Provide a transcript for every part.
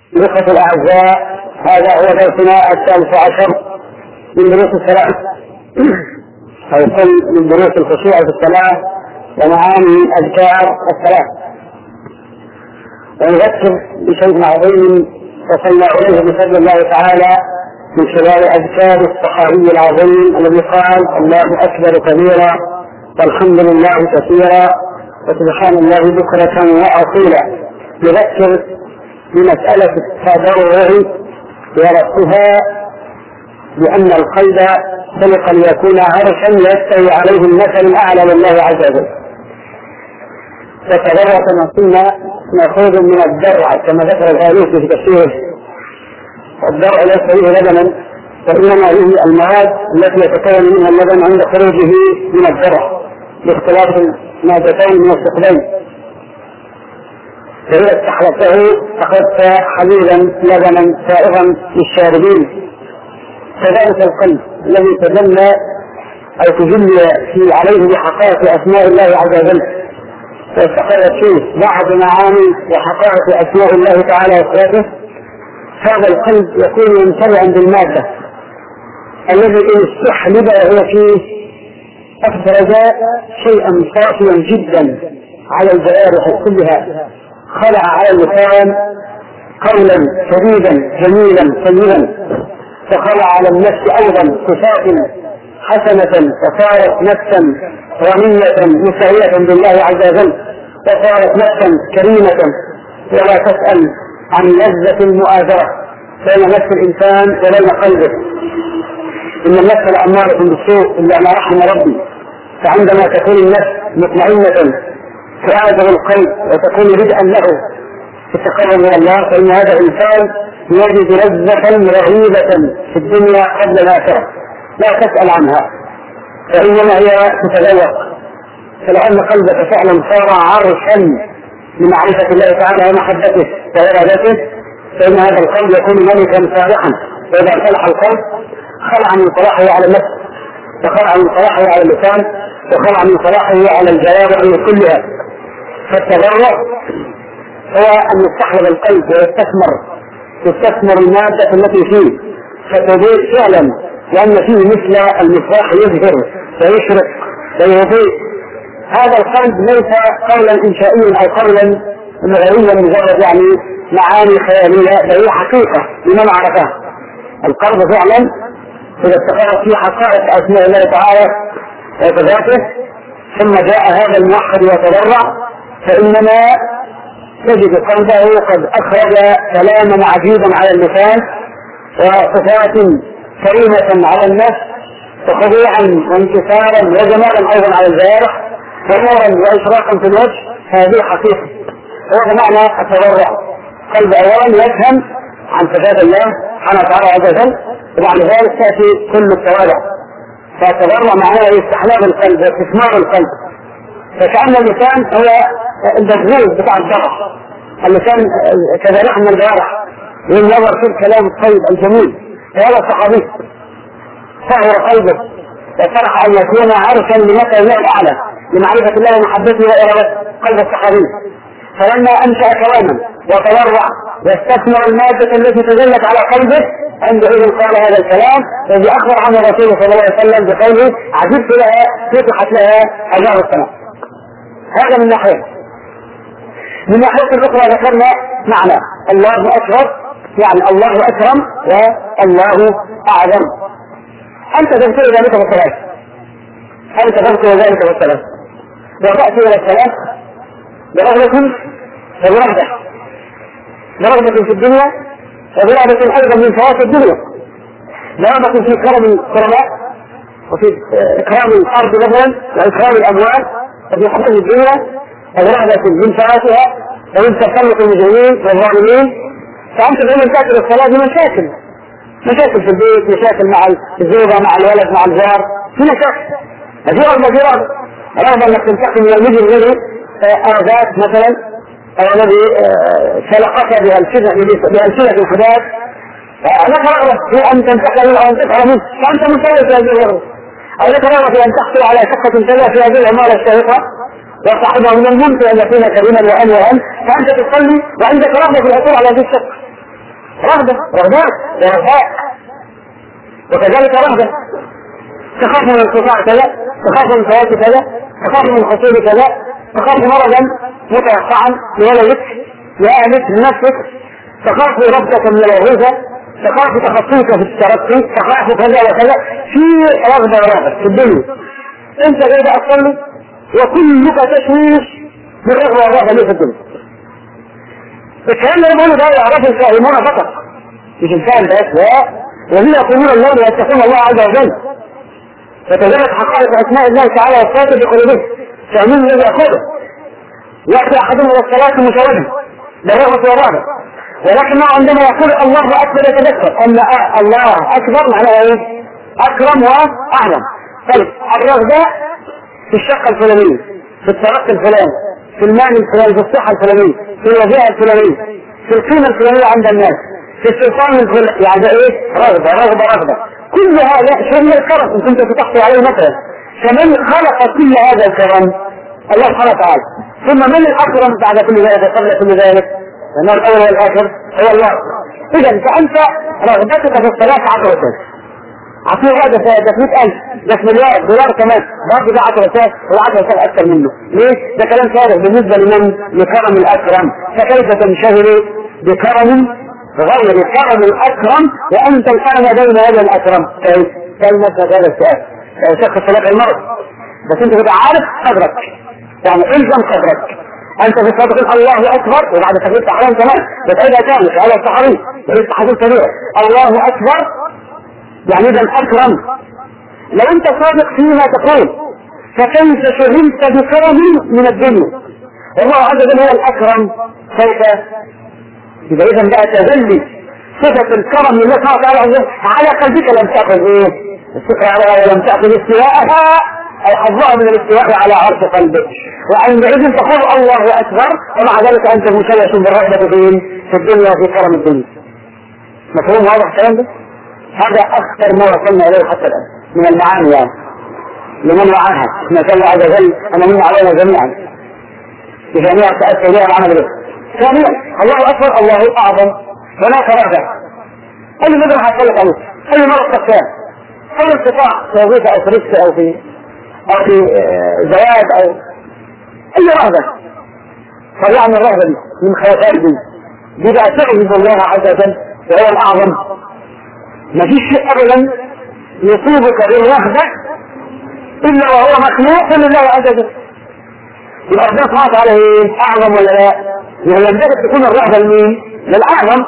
الإخوة الأعزاء هذا هو درسنا الثالث عشر من دروس الصلاة أو قل من دروس الخشوع في الصلاة ومعاني أذكار الصلاة ونذكر بشيء عظيم وصلى إليه بفضل الله تعالى من خلال أذكار الصحابي العظيم الذي قال الله أكبر كبيرا والحمد لله كثيرا وسبحان الله بكرة وأصيلا يذكر بمسألة التضرع وربطها بأن القلب خلق ليكون عرشا يستوي عليه المثل الأعلى لله عز وجل فتضرع كما قلنا مأخوذ من الدرع كما ذكر الآلوف في تفسيره والدرع ليس فيه لبنا وإنما هي المواد التي يتكون منها اللبن عند خروجه من الدرع باختلاف المادتين من الثقلين فإذا استحلفته أخذت حليلا لبنا سائغا للشاربين كذلك القلب الذي تجلى أو تجلي في عليه بحقائق أسماء الله عز وجل واستقرت فيه بعض معاني وحقائق أسماء الله تعالى وصفاته هذا القلب يكون ممتلئا بالمادة الذي إن استحلب وهو فيه أخرج شيئا صافيا جدا على الجوارح كلها خلع على اللسان قولا شديدا جميلا طيبا فخلع على النفس ايضا صفات حسنة وصارت نفسا غنية مساوية بالله عز وجل وصارت نفسا كريمة ولا تسأل عن لذة المؤازرة بين نفس الإنسان وبين قلبه إن النفس لأمارة بالسوء إلا ما رحم ربي فعندما تكون النفس مطمئنة تعاده القلب وتكون بدءا له في التقرب من الله فإن هذا الإنسان يجد لذة رهيبة في الدنيا قبل الآخرة لا تسأل عنها فإنما هي تتذوق فلأن قلبك فعلا صار عرشا لمعرفة الله تعالى ومحبته وإرادته فإن هذا القلب يكون ملكا صالحا فإذا صلح القلب خلع من صلاحه على النفس وخلع من صلاحه على اللسان وخلع من صلاحه على الجوارح كلها فالتضرع هو أن يستحضر القلب ويستثمر يستثمر المادة التي فيه فتضيء فعلا لأن فيه مثل المصباح يظهر ويشرق ويضيء هذا القلب ليس قولا إنشائيا أو قولا لغويا مجرد يعني معاني خيالية بل هي حقيقة لمن عرفها القلب فعلا إذا استقرت فيه حقائق أسماء الله تعالى وصفاته ثم جاء هذا الموحد وتضرع فإنما تجد قلبه قد أخرج كلاما عجيبا على اللسان وصفات كريمة على النفس وخضوعا وانكسارا وجمالا أيضا على الجوارح ونورا وإشراقا في الوجه هذه حقيقة وهذا معنى التضرع قلب أولا يفهم عن صفات الله سبحانه وتعالى عز وجل وبعد ذلك تأتي كل التواضع فالتضرع معناه استحلال القلب واستثمار القلب فكأن اللسان هو المجهول بتاع الجرح اللسان كذا لحم الجوارح والنظر في الكلام الطيب الجميل وهذا الصحابي فهو قلبه وفرح ان يكون عارفا لمثل الله الاعلى لمعرفه الله ومحبته وارادته قلب الصحابي فلما انشا كلاما وتورع واستثمر الماده التي تجلت على قلبه عندئذ قال هذا الكلام الذي اخبر عنه الرسول صلى الله عليه وسلم بقوله عجبت لها فتحت لها ابواب السماء هذا من ناحيه من ناحية أخرى ذكرنا معنى الله أكبر يعني الله أكرم والله أعظم أنت تذكر ذلك في الصلاة أنت تذكر ذلك في الصلاة وتأتي إلى الصلاة برغبة وبرغبة برغبة في الدنيا وبرغبة أيضا من فوات الدنيا برغبة في كرم الكرماء وفي إكرام الأرض مثلا وإكرام الأموال وفي حكم الدنيا الرغبة من فواتها ومن تسلط المجرمين والظالمين فأنت دائما تأكل الصلاة بمشاكل مشاكل في البيت مشاكل مع الزوجة مع الولد مع الجار في مشاكل هذه رغبة في رغبة رغبة انك تنتقم من المجرم الذي آذاك مثلا أو الذي سلقك بألسنة الحداد لك رغبة في أن تنتقم منه أو أن تفعل منه فأنت مسوي في هذه الرغبة أو لك رغبة في أن تحصل على شقة كذا في هذه العمارة الشاهقة وصاحبه من الممكن ان يكون كريما وان وان فانت تصلي وعندك رغبه في الحصول على هذه الشقه رهبة رغبات ورغباء وكذلك رهبة تخاف من انقطاع كذا تخاف من فوات كذا تخاف من حصول كذا تخاف مرضا متوقعا لولدك لأهلك لنفسك تخاف ربك من الوظيفة تخاف تخصصك في الترقي تخاف كذا وكذا في رغبة ورهبة في الدنيا انت جاي اصلي وكلك تشويش بالرغبة والرهبة ليه في الدنيا الكلام اللي بقوله ده يعرفه الفاهمون فقط مش الفاهم بس لا الذين يقولون الله ويتقون الله عز وجل فتجلت حقائق اسماء الله تعالى والصفات بقلوبهم فاهمين الذي يقوله ياتي احدهم الى الصلاه متوجه بالرغبه والرهبه ولكنه عندما يقول الله اكبر يتذكر ان الله اكبر معناه ايه؟ اكرم واعظم طيب الرغبه في الشقه الفلانيه في الترقي الفلاني في المال الفلاني في الصحه الفلانيه في الوظيفه الفلانيه في القيمه الفلانيه عند الناس في السلطان الفلاني يعني ايه؟ رغبه رغبه رغبه كل هذا شيء من الكرم ان كنت تحصل عليه مثلا فمن خلق كل هذا الكرم الله سبحانه وتعالى ثم من الاكرم بعد كل ذلك قبل كل ذلك لأن الأول والآخر هو الله إذا فأنت رغبتك في الصلاة عشر سنة عطيه هذا ده 100000 ده مليار دولار كمان برضه ده 10 سنة هو 10 سنة أكثر منه ليه؟ ده كلام فارغ بالنسبة لمن؟ لكرم الأكرم فكيف تنشغل بكرم غير كرم الأكرم وأنت الآن بين هذا الأكرم كيف؟ كلمة هذا السؤال شخص صلاة المرض بس أنت تبقى عارف قدرك يعني الزم قدرك انت في صدق الله اكبر وبعد تكبير احرام كمان بتعيدها تاني في على الصحابي لسه حديث سريع الله اكبر يعني اذا اكرم لو انت صادق فيما تقول فكيف شغلت بكرم من الدنيا والله عز وجل هو الاكرم كيف اذا اذا بقى تذلي صفة الكرم لله سبحانه وتعالى على قلبك لم تأخذ ايه؟ لم تأخذ استواءها أي حظها من الاستواء على عرش قلبك وعندئذ تقول الله أكبر ومع ذلك أنت مشوش بالرغبة فين؟ في الدنيا وفي كرم الدنيا مفهوم واضح الكلام ده؟ هذا أخطر ما وصلنا إليه حتى الآن من المعاني يعني لمن وعاها نسأل الله عز وجل أن يمن علينا جميعا بجميع تأثر بها العمل به ثانيا الله أكبر الله أعظم هناك رغبة أي مدرسة حصلت عليه أي مرض تختار أي انقطاع في وظيفة أو في رزق أو في او في زواج او اي رهبة طلعنا الرهبة دي من خواتات دي دي بقى تعجب الله عز وجل وهو الاعظم ما فيش شيء ابدا يصيبك بالرهبة الا وهو مخلوق لله عز وجل يبقى ربنا سبحانه وتعالى ايه اعظم ولا لا؟ يعني ينبغي تكون الرهبة لمين؟ للاعظم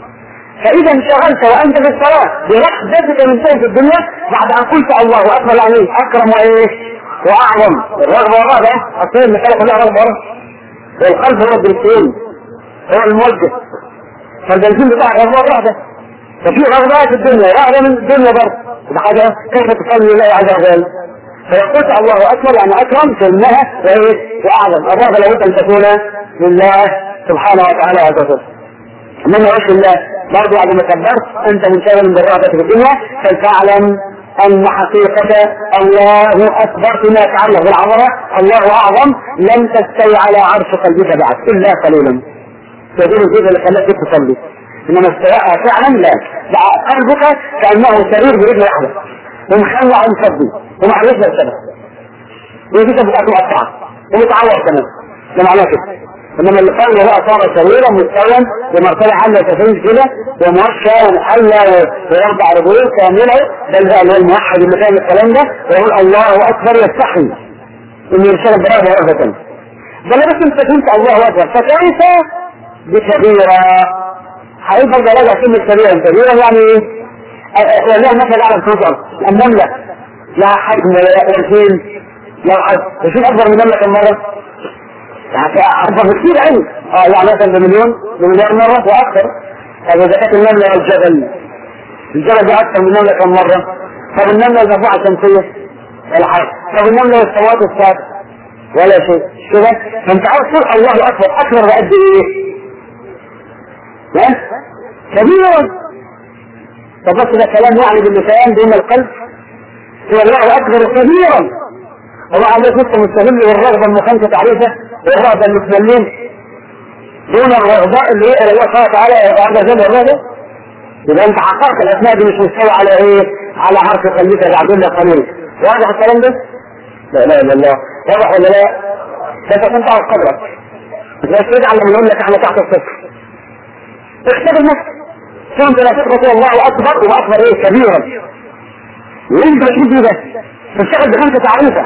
فإذا انشغلت وأنت في الصلاة برغبتك من شيء في الدنيا بعد أن قلت الله أكبر عليه أكرم وإيه؟ وأعظم الرغبة والرهبة أصلا المسألة كلها رغبة ورهبة والقلب هو البنزين هو الموجه فالبنزين بتاع الرغبة والرهبة ففي رغبة في الدنيا رغبة من الدنيا برضه ده حاجة كيف تصلي لله عز وجل فيقول الله أكبر يعني أكرم سمها وإيه؟ وأعظم الرغبة لابد أن تكون لله سبحانه وتعالى عز وجل من وجه الله برضه بعد ما كبرت انت منشغل بالرغبة في الدنيا فلتعلم ان حقيقة الله اكبر فيما يتعلق بالعظمة الله اعظم لم تستوي على عرش قلبك بعد الا قليلا تقول الجزء اللي خلاك تصلي انما استواء فعلا لا قلبك كانه سرير برجل واحده ومخلع ومفضي ومعلش السبب ويجيك بتاعته مقطعه ومتعور كمان ده معناه كده انما اللي قال بقى صار سريرا مستوى بمرتبه عاليه تفريج كده وموشى ومحلى ويربع رجول كامله ده اللي هو الموحد اللي فاهم الكلام ده ويقول الله اكبر يستحي ان يرسل براه رغبه ثانيه ده لا بس انت قلت الله اكبر فكيف بكبيره هيفضل ده راجع كلمه كبيره كبيره يعني ايه؟ ولله مثل على الفجر النمله لا حجم ولا يرسيل لا حجم يشوف اكبر من نمله كم مره يعني أكبر بكثير أوي اه يعني مثلا بمليون بمليار مرة وأكثر طب إذا كانت النملة والجبل الجبل ده أكثر من النملة كم مرة طب النملة المرفوعة الشمسية ولا حاجة طب النملة والسماوات السابع ولا شيء كده فأنت عاوز تقول الله أكبر أكبر بقد إيه؟ ها؟ كبيرا طب بس ده كلام يعني باللسان دون القلب هو الله أكبر كبيرا ومع ذلك لسه مستهل والرغبة المخالفة تعريفه والرغبة المتملين دون الرغباء اللي هي الله سبحانه وتعالى عز وجل الرغبة يبقى انت حققت الاسماء دي مش مستوى على ايه؟ على حرف قلبك العبد قليل واضح الكلام ده؟ لا لا لا لا واضح ولا لا؟ بس عشان تعرف قدرك مش تجعل لما نقول لك احنا تحت الصفر اختبر نفسك كنت لا تقرأ الله اكبر واكبر ايه كبيرا وانت تجيب ده تشتغل بخمسة تعريفة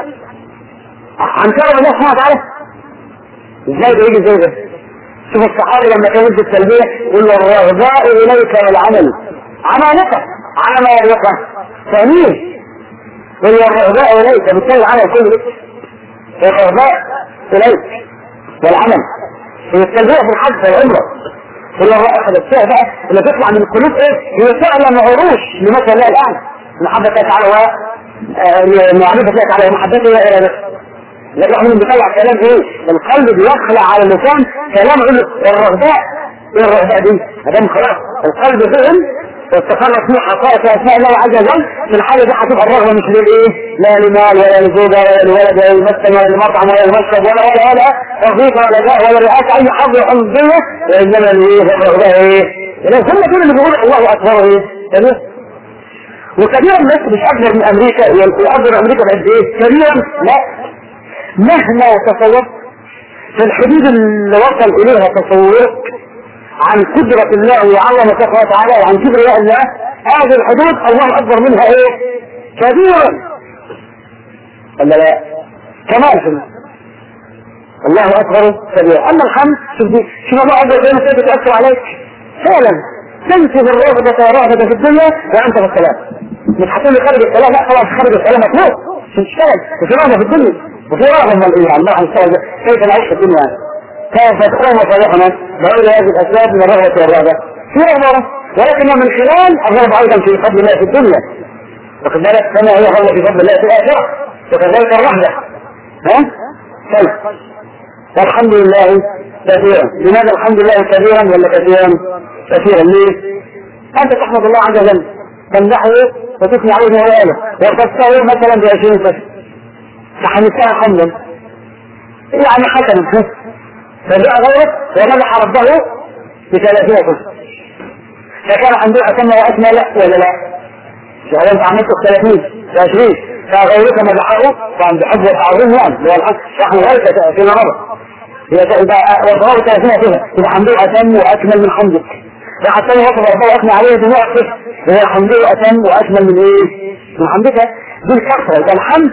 عن كرم الله سبحانه وتعالى ازاي ده يجي زي ده شوف الصحابي لما كان يدي التلبية يقول له الرغباء اليك والعمل عمالقة عمالقة ثانيه يقول له الرغباء اليك بالتالي العمل كله الرغباء اليك والعمل هي التلبية في الحج والعمرة كل الرائحة الشيء بقى اللي تطلع من القلوب ايه هي فعلا عروش لمثل الله الان محبة الله تعالى ومعرفة الله تعالى ومحبته الى ارادته لكن احنا بنطلع كلام ايه القلب بيخلع على اللسان كلام يقول الرغباء ايه الرغباء دي ادام خلاص القلب فهم واستقرت فيه حقائق اسماء الله عز وجل في الحالة دي هتبقى الرغبة مش للايه لا لمال ولا لزوجة ولا لولد ولا لمسكن ولا لمطعم ولا لمشرب ولا ولا ولا وظيفة ولا جاه ولا رئاسة اي حظ حظية وانما الايه الرغبة ايه لان هم دول اللي بيقولوا الله اكبر ايه تمام وكبيرا بس مش اكبر من امريكا واكبر من امريكا بقد ايه كبيرا لا مهما تصورت في الحدود اللي وصل اليها تصورك عن قدرة الله وعظمة سبحانه وتعالى وعن كبرياء الله هذه الحدود الله اكبر منها ايه كبيرا ولا لا كمان في الله اكبر كبيرا اما الحمد شوف دي شوف الله اكبر زي ما كيف بتاثر عليك فعلا تنسب الرغبة والرهبة في الدنيا وانت في الكلام مش هتقول لي خارج الكلام لا خلاص خارج الكلام مطلوب عشان تشتغل وفي رغبة في الدنيا وفي رغبة من الايه الله هنشتغل كيف نعيش في الدنيا كيف تكون مصالحنا بغير هذه الاسباب من الرغبة والرهبة في رغبة ولكنها من خلال الرغبة ايضا في فضل الله في الدنيا واخد بالك كما هي رغبة في فضل الله في الاخرة وكذلك الرهبة ها؟ طيب والحمد لله كثيرا لماذا الحمد لله كثيرا ولا كثيرا كثيرا ليه انت تحمد الله عز وجل تمدحه وتثني عليه وياله وتستوي مثلا ب 20 سنه فحمدتها حمدا يعني حسنا فجاء غيرك ومدح ربه بثلاثين سنه فكان عنده اتم واتمى لا ولا لا؟ يعني انت عملت 30 20 فغيرك مدحه طبعا بحب وتعظيم يعني اللي هو الحق نحن غيرك فيما مضى هي وضرب 30 فيها يبقى عنده اتم واكمل من حمدك فحتى وصف ربنا واثنى عليه بنوع صفر هو حمده اتم واكمل من ايه؟ من حمدك دي الكثره يبقى الحمد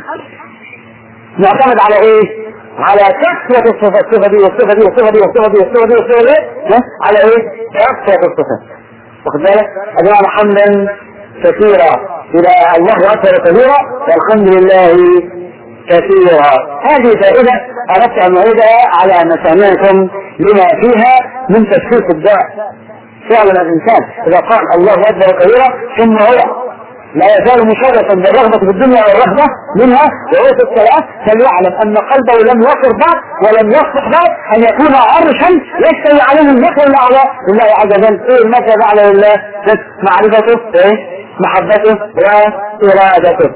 معتمد على ايه؟ على كثرة الصفات الصفة دي والصفة دي والصفة دي والصفة دي والصفة دي والصفة دي على ايه؟ كثرة الصفات واخد بالك؟ أجمع حمدا كثيرا إلى الله أكبر كثيرا والحمد لله كثيرا هذه فائدة أردت أن أعيدها على مسامعكم لما فيها من تشخيص الداء فعلا الإنسان إذا قال الله أكبر كثيرا ثم هو لا يزال مشرفا بالرغبة في الدنيا والرغبة منها وهو في الصلاة فليعلم أن قلبه لم يصر بعد ولم يصلح بعد أن يكون عرشا يستوي عليه المثل الأعلى لله عز وجل إيه المثل الأعلى لله معرفته إيه محبته وإرادته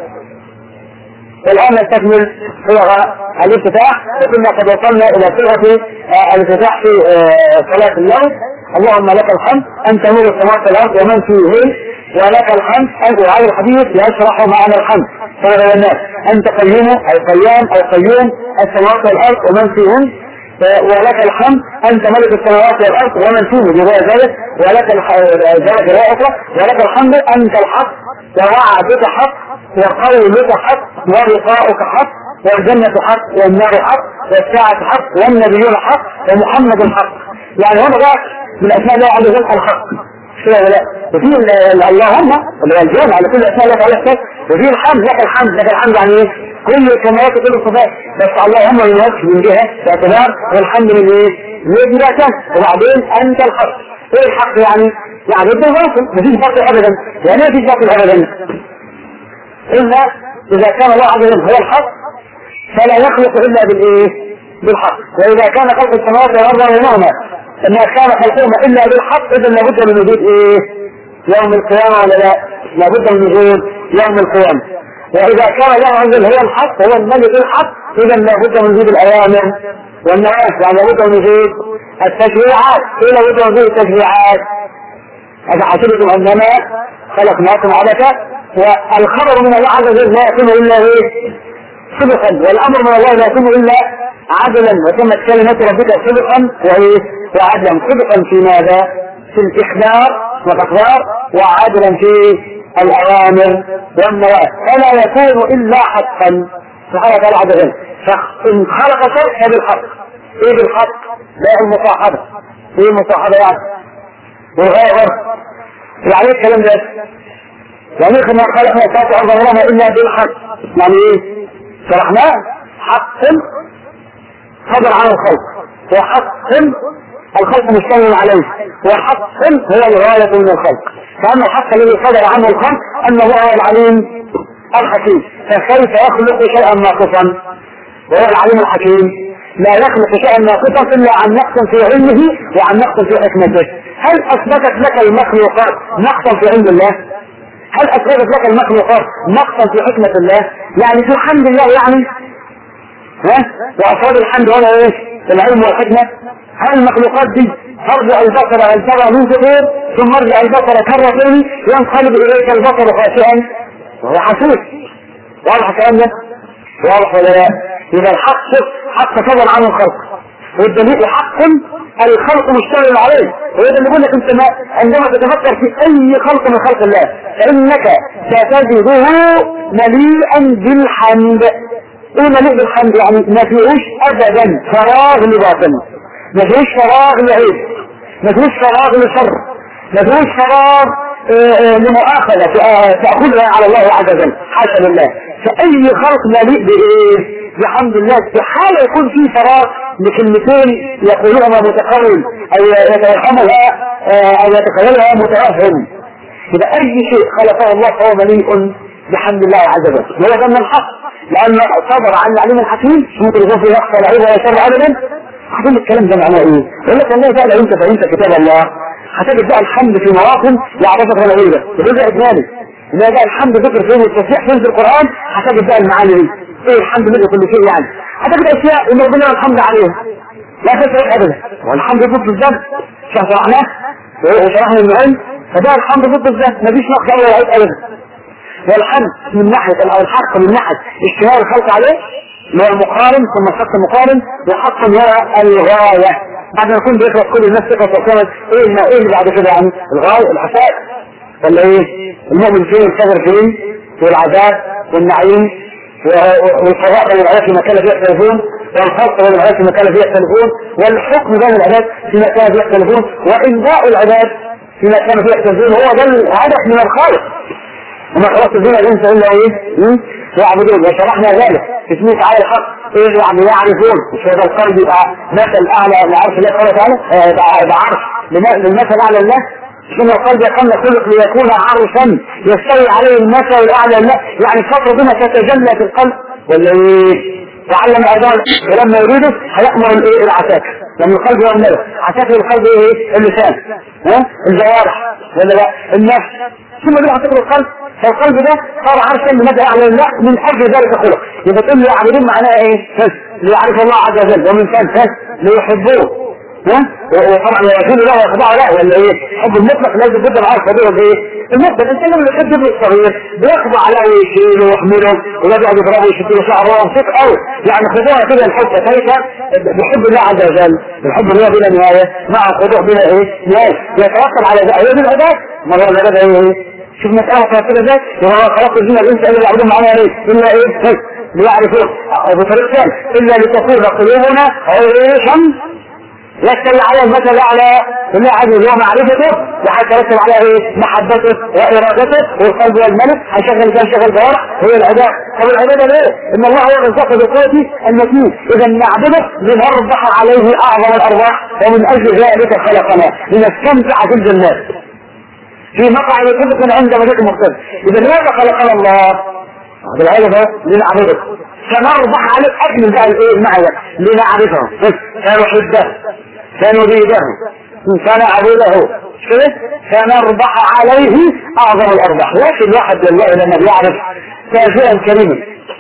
الآن نستكمل صيغة الافتتاح وكنا قد وصلنا إلى صيغة الافتتاح في صلاة الليل اللهم لك الحمد أنت نور السماوات والأرض ومن فيهن ولك الحمد أنت وهذا الحديث يشرح معنى الحمد فهذا الناس أنت قيوم أو قيام أو قيوم السماوات والأرض ومن فيهن ولك الحمد أنت ملك السماوات والأرض ومن فيه بغير ذلك ولك ذلك الرائقة ولك الحمد أنت الحق ووعدك حق وقولك حق ولقاؤك حق والجنة حق والنار حق والساعة حق والنبيون حق ومحمد حق يعني هنا بقى من أسماء الله عز وجل الحق كده ولا وفي اللهم اللي هو الجامع على كل اسماء الله تعالى الحق وفي الحمد لك الحمد لك الحمد يعني ايه؟ كل الكمالات وكل الصفات بس اللهم من وجه من جهه باعتبار والحمد من ايه؟ من جهه وبعدين انت الحق ايه الحق يعني؟ يعني ضد الباطل مفيش باطل ابدا يعني ايه مفيش باطل ابدا؟ الا اذا كان الله عز وجل هو الحق فلا يخلق الا بالايه؟ بالحق واذا كان خلق السماوات والارض بينهما ما كان خلقهما الا بالحق اذا لابد من وجود ايه؟ يوم القيامه ولا لا؟ لابد من وجود يوم القيامه واذا كان الله عز وجل هو الحق هو الملك الحق اذا لابد من وجود الاوامر والنواهي يعني لابد من وجود التشريعات ايه لابد من وجود التشريعات أفحسبتم أنما خلقناكم عبثا والخبر من الله عز وجل لا يكون إلا إيه؟ صدقا والأمر من الله لا يكون إلا عدلا وتمت كلمة ربك صدقا وإيه؟ وعدلا صدقا في ماذا؟ في الإخبار والأخبار وعدلا في الأوامر والنواهي فلا يكون إلا حقا سبحانه وتعالى عز وجل فإن خلق شيء فبالحق إيه بالحق؟ لا المصاحبة إيه المصاحبة يعني؟ والغير يعني ايه الكلام ده؟ يعني ما خلقنا سبع ظهرنا إلا بالحق يعني إيه؟ شرحناه حق صدر عن الخلق وحق الخلق مشتمل عليه وحق هو الغاية من الخلق فأما الحق الذي صدر عنه الخلق أن الله هو العليم الحكيم فكيف يخلق شيئا ناقصا وهو العليم الحكيم لا يخلق شيئا ناقصا إلا عن نقص في علمه وعن نقص في حكمته هل أثبتت لك المخلوقات نقصا في علم الله هل أثبتت لك المخلوقات نقصا في حكمة الله يعني في حمد الله يعني ها وأفراد الحمد هنا ايش العلم والحكمة هل المخلوقات دي ترجع البصر هل ترى من فطور ثم ارجع البصر كرتين ينقلب اليك البصر خاشعا وهو حسوس واضح الكلام ده واضح ولا لا اذا الحق حق صدر عنه الخلق والدليل حق الخلق مشتمل عليه وهذا اللي بيقول لك انت ما عندما تتفكر في اي خلق من خلق الله فانك ستجده مليئا بالحمد ايه مليء بالحمد يعني ما فيهوش ابدا فراغ لباطل ما فيهوش فراغ لعيب ما فيهوش فراغ لشر ما فيهوش فراغ لمؤاخذة تأخذها على الله عز وجل حاشا لله فأي خلق مليء بإيه؟ بحمد الله استحالة يكون فيه فراغ لكلمتين يقولونها متقول أو يتوهمها أو يتخيلها متوهم إذا أي شيء خلقه الله فهو مليء بحمد الله عز وجل وهو ده من الحق لأن صبر عن العليم الحكيم ممكن يكون في يخفى العيب ولا شر أبدا هتقول الكلام ده معناه إيه؟ يقول لك والله بقى لو أنت فهمت كتاب الله هتجد بقى الحمد في مواطن يعرفك ولا غيره وده إجمالي إذا بقى الحمد ذكر فيه والتسبيح فين في القرآن هتجد بقى المعاني دي إيه الحمد لله كل شيء يعني هتجد أشياء إن ربنا الحمد عليها لا تفرق أبدا والحمد ضد الذنب شرحناه وشرحنا المعين فده الحمد ضد الذنب مفيش نقص ولا عيب أبدا والحمد من ناحية أو الحق من ناحية اشتهار الخلق عليه اللي هو المقارن ثم الحق المقارن وحق هو الغاية بعد ما يكون بيقرأ كل الناس ثقة وكانت ايه ما ايه اللي بعد كده يعني الغاية الحساب ولا ايه المؤمن فين الكفر فين والعذاب والنعيم والفضاء بين العباد في مكان فيه يختلفون والخلق بين العباد في مكان فيه يختلفون والحكم بين العباد في مكان فيه يختلفون وإنباء العباد في مكان فيه يختلفون هو ده الهدف من الخالق وما خلقت الدنيا الانس الا ايه؟ يعبدون وشرحنا ذلك في اسمه تعالى الحق ايه يعني يعرفون مش هذا القلب يبقى مثل اعلى لعرش الله سبحانه وتعالى يبقى عرش للمثل اعلى الله ثم القلب يقل خلق ليكون عرشا يستوي عليه المثل الاعلى الله يعني الفتره دي تتجلى في القلب ولا ايه؟ تعلم ايضا ولما يريده هيأمر الايه العساكر لما القلب هو النبي عساكر القلب ايه اللسان ها الجوارح ولا لا النفس ثم دي عساكر القلب فالقلب ده صار عرشا لمدى اعلى الله من اجل ذلك خلق يبقى تقول لي يعبدون معناها ايه؟ بس ليعرف الله عز وجل ومن ثاني بس ليحبوه ها وطبعا يجوز له ويخضعه له ولا ايه؟ حب المطلق لازم جدا عارف هو ايه؟ المطلق الانسان لما يحب ابنه الصغير بيخضع له ويشيله ويحمله ولا يقعد يضربه ويشد له شعره مبسوط قوي يعني خضوع كده الحب كيف بحب الله عز وجل الحب اللي هو بلا نهايه مع الخضوع بلا ايه؟ نهايه يتوكل على هي دي العباد ما هو العباد ايه؟ شوف مسألة كده ذات وهو خلق الجنة الإنس إلا يعبدون معنا ليه إلا إيه ليعرفوه بطريق ثاني إلا لتكون قلوبنا عيشا يشتري عليه المثل الأعلى الله عز وجل معرفته وحتى يرتب على ايه محبته وإرادته والقلب والملك هيشغل كان شغل جوارح هي العبادة طب العبادة ليه؟ إن الله هو الرزاق بقوته المتين إذا نعبده لنربح عليه أعظم الأرواح ومن أجل ذلك خلقنا لنستمتع في الجنات في مقعد صدق عند ملك مختلف إذا لماذا خلقنا الله؟ بالعلم ده لنعبده فنربح عليه أجمل بقى الإيه المعنى لنعرفه فنحبه فنريده فنعبده كده فنربح عليه أعظم الأرباح لكن الواحد والله لما بيعرف كافئا كريما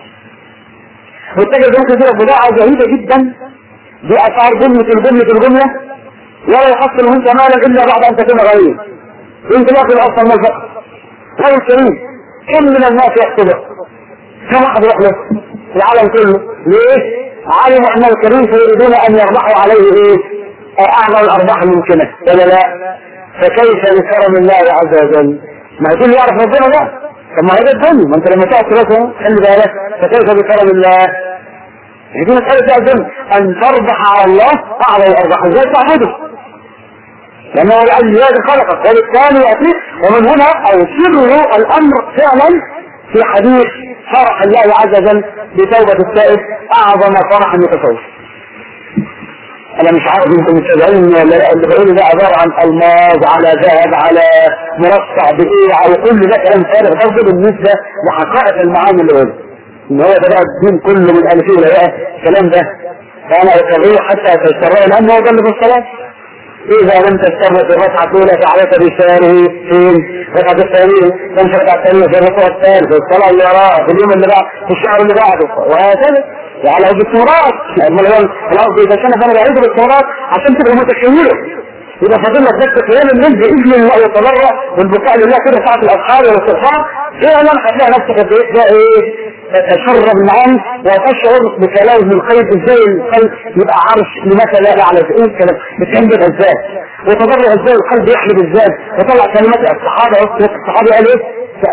والتاجر ممكن يجيب بضاعة جيدة جدا بأسعار جملة الجملة الجملة ولا يحصل منك مالا إلا بعد أن تكون غنيا انت ما في اصلا ما الفقر هذا الكريم كم من الناس يحسبه كم واحد يروح له العالم كله ليه؟ علموا ان الكريم فيريدون ان يربحوا عليه ايه؟ اعظم الارباح الممكنه ولا لا؟ فكيف بكرم الله عز وجل؟ ما يقول يعرف ربنا ده طب ما هي ده الدنيا ما انت لما تقعد راسه خلي بالك فكيف بكرم الله؟ دي مسألة بقى الدنيا ان تربح على الله اعظم الارباح ازاي تعبده؟ لأنه الذي خلقك وبالتالي يأتيك ومن هنا أو سر الأمر فعلا في حديث فرح الله عز وجل بتوبة التائب أعظم فرح متصور أنا مش عارف أنتم متابعين ولا لا اللي بقوله ده عبارة عن ألماظ على ذهب على مرصع بإيه على كل ده كلام فارغ برضه بالنسبة لحقائق المعاني اللي قلت إن هو ده بقى الدين كله من ألفين ولا بقى الكلام ده فأنا أكرره حتى تسترى لأنه هو ده اللي في الصلاة إذا لم تستمر في الركعة الأولى فعليك بشاره فين الركعة الثانية لم الركعة الثانية في الركعة الثالثة في الصلاة اللي وراها في اليوم اللي بعد في الشهر اللي بعده وهكذا وعلى باستمرار الأرض إذا كان فأنا بعيد باستمرار عشان تبقى متكيلة إذا فضل لك بس قيام الليل بإذن الله يتضرع والبكاء لله كده ساعة الأسحار والاستغفار فعلا هتلاقي نفسك قد إيه ده إيه تتشرب معاه وتشعر بكلام القلب ازاي القلب يبقى عرش لمتى لا يعلى ايه الكلام بتنبت ازاي وتضرع ازاي القلب يحلب ازاي وطلع كلمات الصحابه الصحابه قال ايه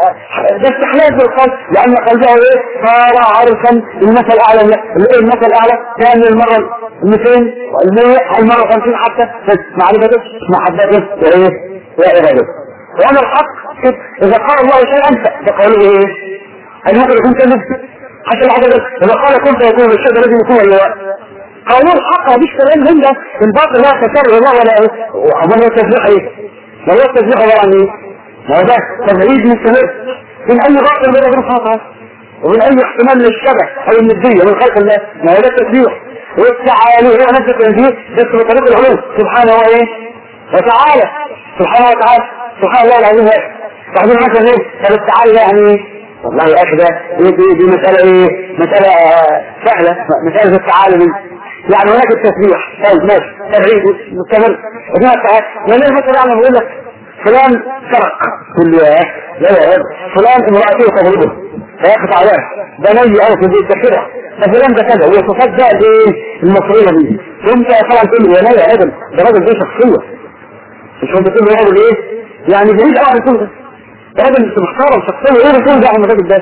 ده استحلال بالقلب لان قلبه ايه صار عرشا المثل الاعلى الايه المثل الاعلى كان المره ال 200 والمية المره 50 حتى معرفته محبته وايه وارادته وانا الحق اذا قال الله شيئا فقالوا ايه هل ممكن يكون كذب حتى العدد إذا قال كن فيكون الشيء لازم يكون ولا لا قانون الحق مفيش كلام من ده الباطل لا تكرر الله ولا وما هو التسبيح ايه ما هو التسبيح عباره عن ايه ما هو ده تبعيد مستمر من اي باطل من غير خطأ ومن اي احتمال للشبه او الندية من خلق الله ما هو ده التسبيح والتعالي هو نفس التنزيل بس بطريق العلوم سبحانه وايه وتعالى سبحانه وتعالى سبحان الله العظيم بعدين مثلا ايه طب التعالي يعني والله يا اخي ده دي, دي, دي مسألة ايه مسألة سهلة مسألة التعالم يعني هناك التسبيح طيب ماشي تبعيد مستمر هناك يعني مثلا انا بقول لك فلان سرق تقول لي لا يا رب فلان امرأته تضربه فياخد عليها ده نية او في البيت كده فلان ده كذا هو صفات بقى ايه المصرية دي انت طبعا تقول لي يا نية يا ادم ده راجل دي شخصية مش هو بتقول له راجل ايه يعني بعيد قوي عن كل ده راجل انت محترم شخصية ايه بتقول ده عن الراجل ده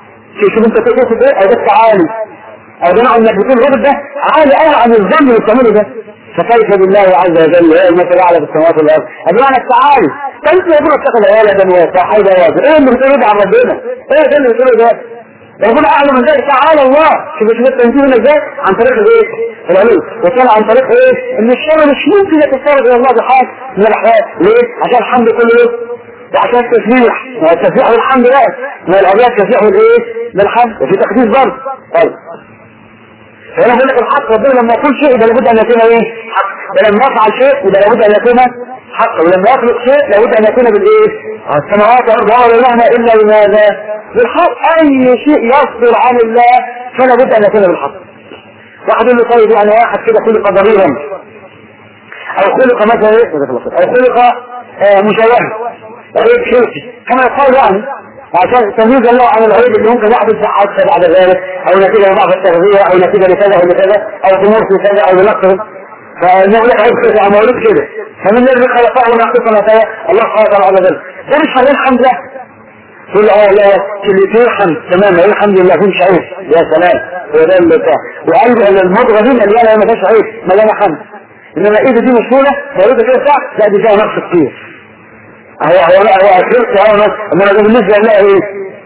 شوف انت تقول ايه او ده التعالي او ده انك بتقول الراجل ده عالي قوي عن الذنب اللي بتعمله ده فكيف بالله عز وجل هي المثل اعلى في السماوات والارض بمعنى التعالي فانت يقول اتخذ ولدا وصاحبا وزر ايه اللي بتقوله ده عن ربنا ايه ده اللي بتقوله ده ربنا اعلم من ذلك تعالى الله شوف شوف التنزيل هنا ازاي عن طريق الايه العلوم وكان عن طريق ايه ان الشر مش ممكن يتصرف الى الله بحال من الاحوال ليه عشان الحمد كله ايه وعشان التسبيح ما التسبيح والحمد لا ما الابيات تسبيح والايه بالحمد وفي تقديس برضه طيب فهنا بقول لك الحق ربنا لما يقول شيء يبقى لابد ان يكون ايه حق ولما يفعل شيء يبقى لابد ان يكون حق ولما يخلق شيء لابد ان يكون بالايه السماوات والارض ولا اله الا بماذا بالحق اي شيء يصدر عن الله فلا بد ان يكون بالحق واحد يقول له طيب يعني واحد كده خلق ضريرا او خلق مثلا ايه او خلق آه مشوها عيب شركي كما يقال يعني عشان تمييز الله عن العيب اللي ممكن يحدث حادثة بعد ذلك او نتيجة لضعف التغذية او نتيجة لكذا او لكذا او ضمور في كذا او لنقص فنقول لك عيب كذا عم اقول كده فمن الذي خلقه ونعطيك نتايا الله سبحانه وتعالى ذلك ده مش حلال الحمد لله تقول اه لا اللي فيه الحمد تمام ايه الحمد لله فيه مش عيب يا سلام هو ده اللي بتاع وقلب المضغه دي مليانه ما فيهاش عيب مليانه حمد انما ايده دي مشغوله موجوده كده بتاع لا دي فيها نقص كتير هو هو لا هو أكلت هو أما ده بالنسبة لله إيه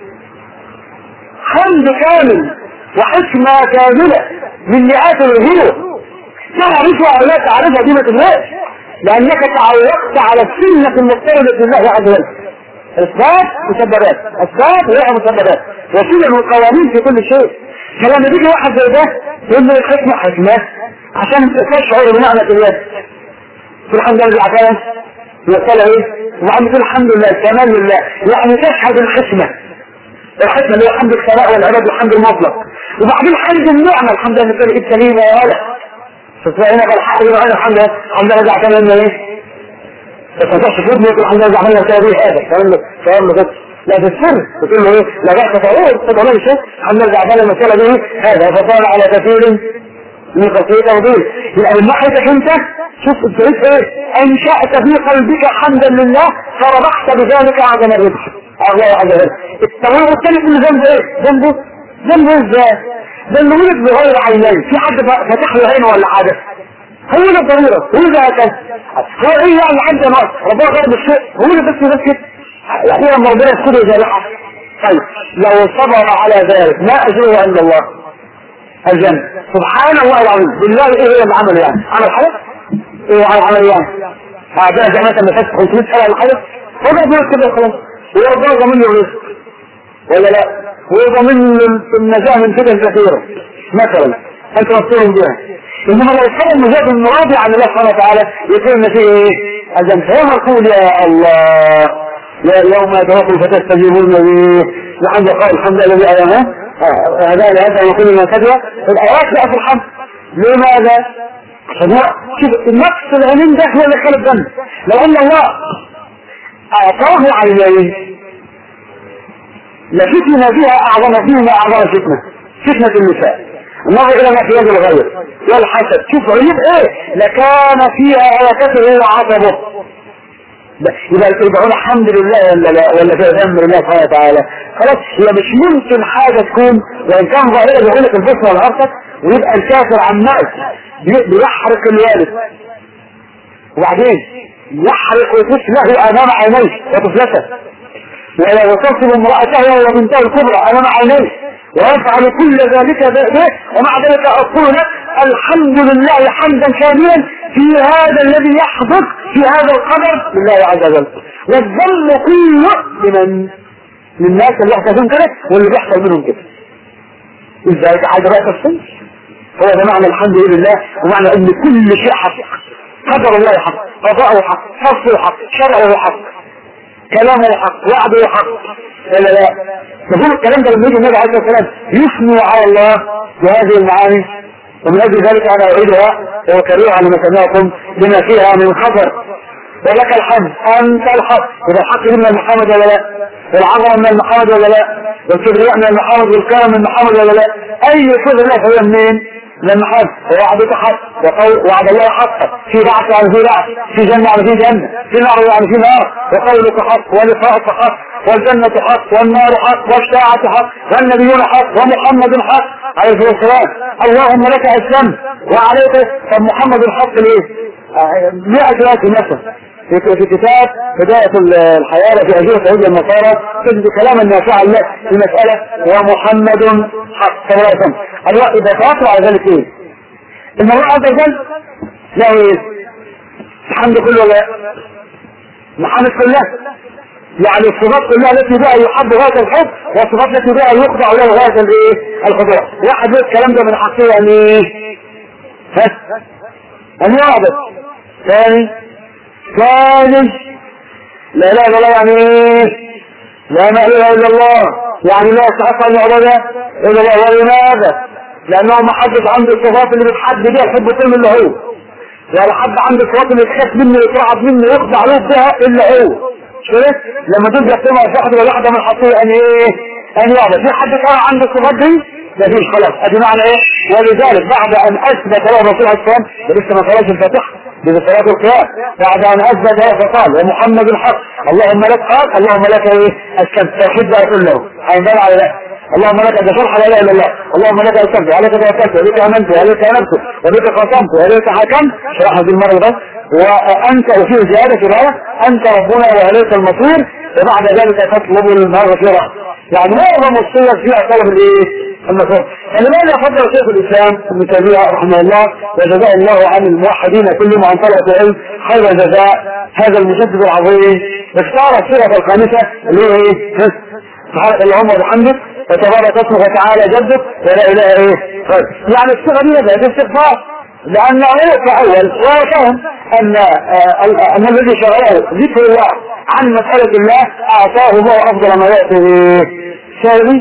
حمد كامل وحكمة كاملة من مئات الوجوه تعرفها أو لا تعرفها دينة الناس لأنك تعودت على السنة المفترضة لله عز وجل إثبات مسببات إثبات وهي مسببات وسنن وقوانين في كل شيء فلما بيجي واحد زي ده يقول له الحكمة حكمة عشان تشعر بنعمة اليد الحمد لله عشان يقول ايه وعم يقول الحمد لله الكمال لله يعني تشهد الحكمة الحكمة اللي هو حمد الثناء والعباد والحمد المطلق وبعدين حمد النعمة الحمد لله كده ايد سليمة يا ولد فتلاقي هنا الحمد لله الحمد لله الحمد لله ده اعتمد ايه بس ما تروحش في ودني يقول الحمد لله عملنا كده بيه هذا كلام له كلام له كده لا في السر بتقول له ايه لا بأس فعول طب والله شيء الحمد لله عملنا المسألة دي هذا فطال على كثير من خطيئة وضيل يبقى من ناحيتك انت شوف ابتديت ايه انشأت في قلبك حمدا لله فربحت بذلك اعظم الربح الله عز وجل التمام الثاني اللي جنبه ايه جنبه جنبه ازاي ده اللي ولد بغير عينين في حد فتح له عينه ولا حاجه هو ده الضريره هو ده هكذا هو ايه يعني عنده نقص ربنا غير بالشيء هو ده بس بس كده يعني لما ربنا يسكته جارحه طيب لو صبر على ذلك ما اجره عند الله الجنة سبحان الله العظيم بالله ايه هو اللي عمله يعني عمل حاجه ايه عمل يعني بعدها زي مثلا ما فاتح 500 سنه ولا حاجه هو ده بيقول كده خلاص هو ربنا ضامن له الرزق ولا لا هو ضامن له النجاه من فتن كثيره مثلا انت مفتون بها انما لو كان المجاهد المراضي عن الله سبحانه وتعالى يكون ان فيه ايه الجنة فهو يقول يا الله يا يوم يتوفى فتستجيبون به لحد قال الحمد لله الذي ايامه هذا هذا يقول من كذا الايات لا في الحمد لماذا؟ عشان شوف النقص العينين ده هو اللي خلق الجنة لو ان الله اعطاه عينين لفتن بها اعظم فيهما اعظم فتنه فتنه النساء النظر الى ما في يد الغير والحسد شوف عيوب ايه لكان فيها هلكته وعصبه يبقى يبقى الحمد لله ولا لا ولا في ذنب الله سبحانه وتعالى خلاص هي مش ممكن حاجه تكون وان كان ظاهره بيقول لك البصره والارض ويبقى الكافر عمال بيحرق الوالد وبعدين يحرق طفله امام عينيه وطفلته ولا يتصل امرأته وبنته الكبرى امام عينيه ويفعل كل ذلك به ومع ذلك اقول لك الحمد لله حمدا كاملا في هذا الذي يحدث في هذا القدر لله عز وجل والذل كله لمن للناس اللي يحدثون كده واللي بيحصل منهم كده ازاي عايز بقى تفصيل هو ده معنى الحمد لله ومعنى ان كل شيء حق قدر الله حق قضاءه حق فصله حق شرعه حق كلامه حق وعده حق ولا لا تقول الكلام ده لما يجي النبي عليه الصلاه والسلام يثني على الله بهذه المعاني ومن اجل ذلك انا اعيدها واكررها لما سمعتم بما فيها من خطر ولك الحمد انت الحق اذا الحق من محمد ولا لا والعظمه من محمد ولا لا والكبرياء من محمد والكرم من محمد ولا لا اي كبر لا فهو منين لما حد وعدك حق وقول وعد الله حقا في بعث عن في بعث في جنة عن في جنة في نار عن في نار وقولك حق ولقاءك حق والجنة حق والنار حق والساعة حق والنبيون حق ومحمد حق عليه الصلاة والسلام اللهم لك أسلم وعليك طب محمد الحق ليه؟ مئة آية مثلا في في كتاب بداية الحياة في أجوبة عيد النصارى تجد كلاما نافعا له في مسألة ومحمد حق صلى الله عليه وسلم الله إذا توافق على ذلك إيه؟ إن الله عز وجل له إيه؟ الحمد كله ولا محمد كله يعني الصفات كلها التي بها يحب هذا الحب والصفات التي بها يخضع له هذا الايه الخضوع واحد يقول الكلام ده من حقه يعني ايه ها ان يعبد ثاني ثالث لا لا لا يعني ايه لا اله الا الله يعني لا يستحق ان يعبد الا الله ولماذا لانه ما حدش عنده الصفات اللي بتحدد بيها الحب كل اللي هو ولا حد عنده الصفات اللي تخاف منه يترعب منه يخضع له بها الا هو كده لما تبدا تسمع واحد ولا واحده من حقيقة ان ايه ان يعبد في حد كان عنده الصفات دي مفيش خلاص ادي معنى ايه ولذلك بعد ان اثبت له الرسول عليه السلام لسه ما قراش الفاتحه بصلاه القيام بعد ان اثبت له فقال ومحمد الحق اللهم لك قال اللهم لك ايه التوحيد بقى كله هينبال على ذلك اللهم لك ده شرح لا اله الا الله اللهم لك اسلمت عليك توكلت وبك امنت وعليك انبت وبك خصمت وعليك حكمت شرح هذه المره ده وانت وفيه زياده في الايه انت ربنا واليك المصير وبعد ذلك تطلب المغفره يعني معظم الصيغ فيها طلب الايه؟ المغفره فلماذا فضل شيخ الاسلام ابن تيميه رحمه الله وجزاه الله عن الموحدين كلهم عن طلبه العلم خير جزاء هذا المجدد العظيم اختار الصيغه الخامسه اللي هي ايه؟ سبحانك اللهم وبحمدك وتبارك اسمك وتعالى جدك ولا اله ايه طيب يعني الصيغه دي بقت استغفار لانه كاول وهو فهم ان آه ان الذي شغله ذكر الله عن مساله الله اعطاه الله افضل ما ياتي شاغلي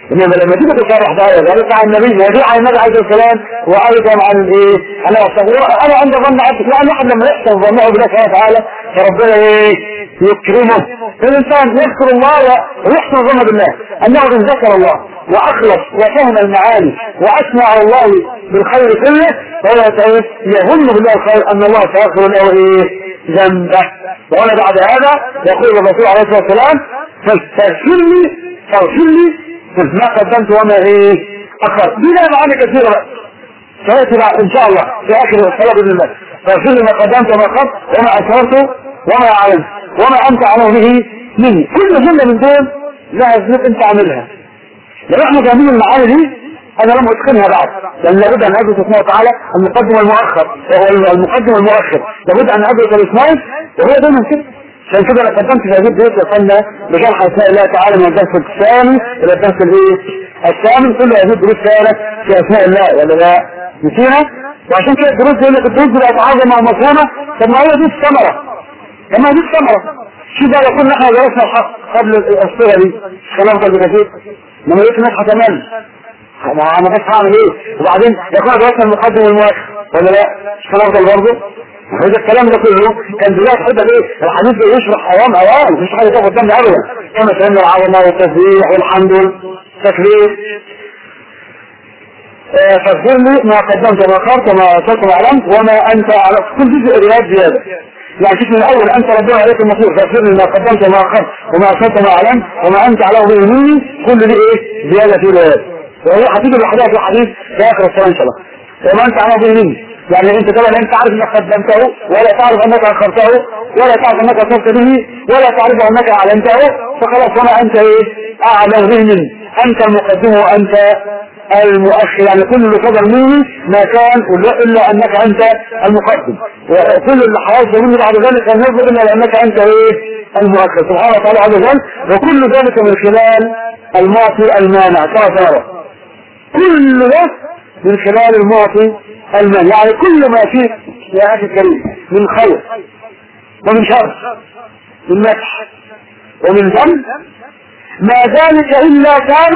انما لما تيجي تصرح بقى ذلك عن النبي ما يدل عن النبي عليه السلام وايضا عن الايه؟ انا انا عند ظن عبدك لان الواحد لما يحسن ظنه بالله سبحانه وتعالى فربنا ايه؟ يكرمه الانسان يذكر الله ويحسن ظنه بالله انه ان ذكر الله واخلص وفهم المعاني واثنى على الله بالخير كله فهو يظن بالله الخير ان الله سيغفر له ايه؟ ذنبه وانا بعد هذا يقول الرسول عليه الصلاه والسلام فاستغفر لي فاغفر لي ما قدمت وما ايه اخرت بلا معاني كثيرة بقى سيأتي ان شاء الله في اخر الصلاة باذن الله فاغفر لي ما قدمت وما اخرت وما اثرت وما اعلنت وما انت على به مني كل جملة من دول لها ذنوب انت عاملها لو احنا جايبين المعاني دي انا لم اتقنها بعد لان لابد ان ادرك سبحانه وتعالى المقدم والمؤخر وهو المقدم والمؤخر لابد ان ادرك الاثنين وهو دايما كده عشان كده انا قدمت في هذه البيوت وصلنا بشرح اسماء الله تعالى من الدرس الثاني الى الدرس الايه؟ الثامن كل هذه الدروس كانت في اسماء الله ولا لا؟ نسينا؟ وعشان كده الدروس دي اللي الدروس بقت عظمه ومفهومه طب ما هي دي الثمره طب ما هي دي الثمره شو بقى لو كنا احنا درسنا الحق قبل الصوره دي كان افضل بكثير لما لقيت الناس هتمل ما انا بس هعمل ايه وبعدين يكون درسنا المقدم والمؤخر ولا لا؟ مش كان افضل برضه؟ هذا الكلام ده كله كان بداية حتى ايه الحديث ده يشرح اوام اوام مفيش حاجة تاخد دم ابدا كما فهمنا العظمة والتسبيح والحمد والتكبير فاغفر لي ما قدمت وما اخرت وما اثرت وما علمت وما انت على كل جزء روايات زيادة يعني شوف من الاول انت ربنا عليك المصير فاغفر لي ما قدمت وما اخرت وما اثرت وما علمت وما انت على به مني كل دي ايه زيادة في روايات وهي هتيجي لوحدها في الحديث في اخر الصلاة ان شاء الله وما انت على به مني يعني انت طبعا انت عارف انك قدمته ولا تعرف انك اخرته ولا تعرف انك اصبت به ولا تعرف انك اعلنته فخلاص وما انت ايه اعلم به مني انت المقدم وانت المؤخر يعني كل اللي صدر مني ما كان الا انك انت المقدم وكل اللي حيصدر مني بعد ذلك ان يصدر الا لانك انت ايه المؤخر سبحانه وتعالى عز وجل وكل ذلك من خلال المعطي المانع كما ترى كل ده من خلال المعطي المال يعني كل ما فيه يا أخي الكريم من خير ومن شر من مدح ومن ذنب ما ذلك إلا كان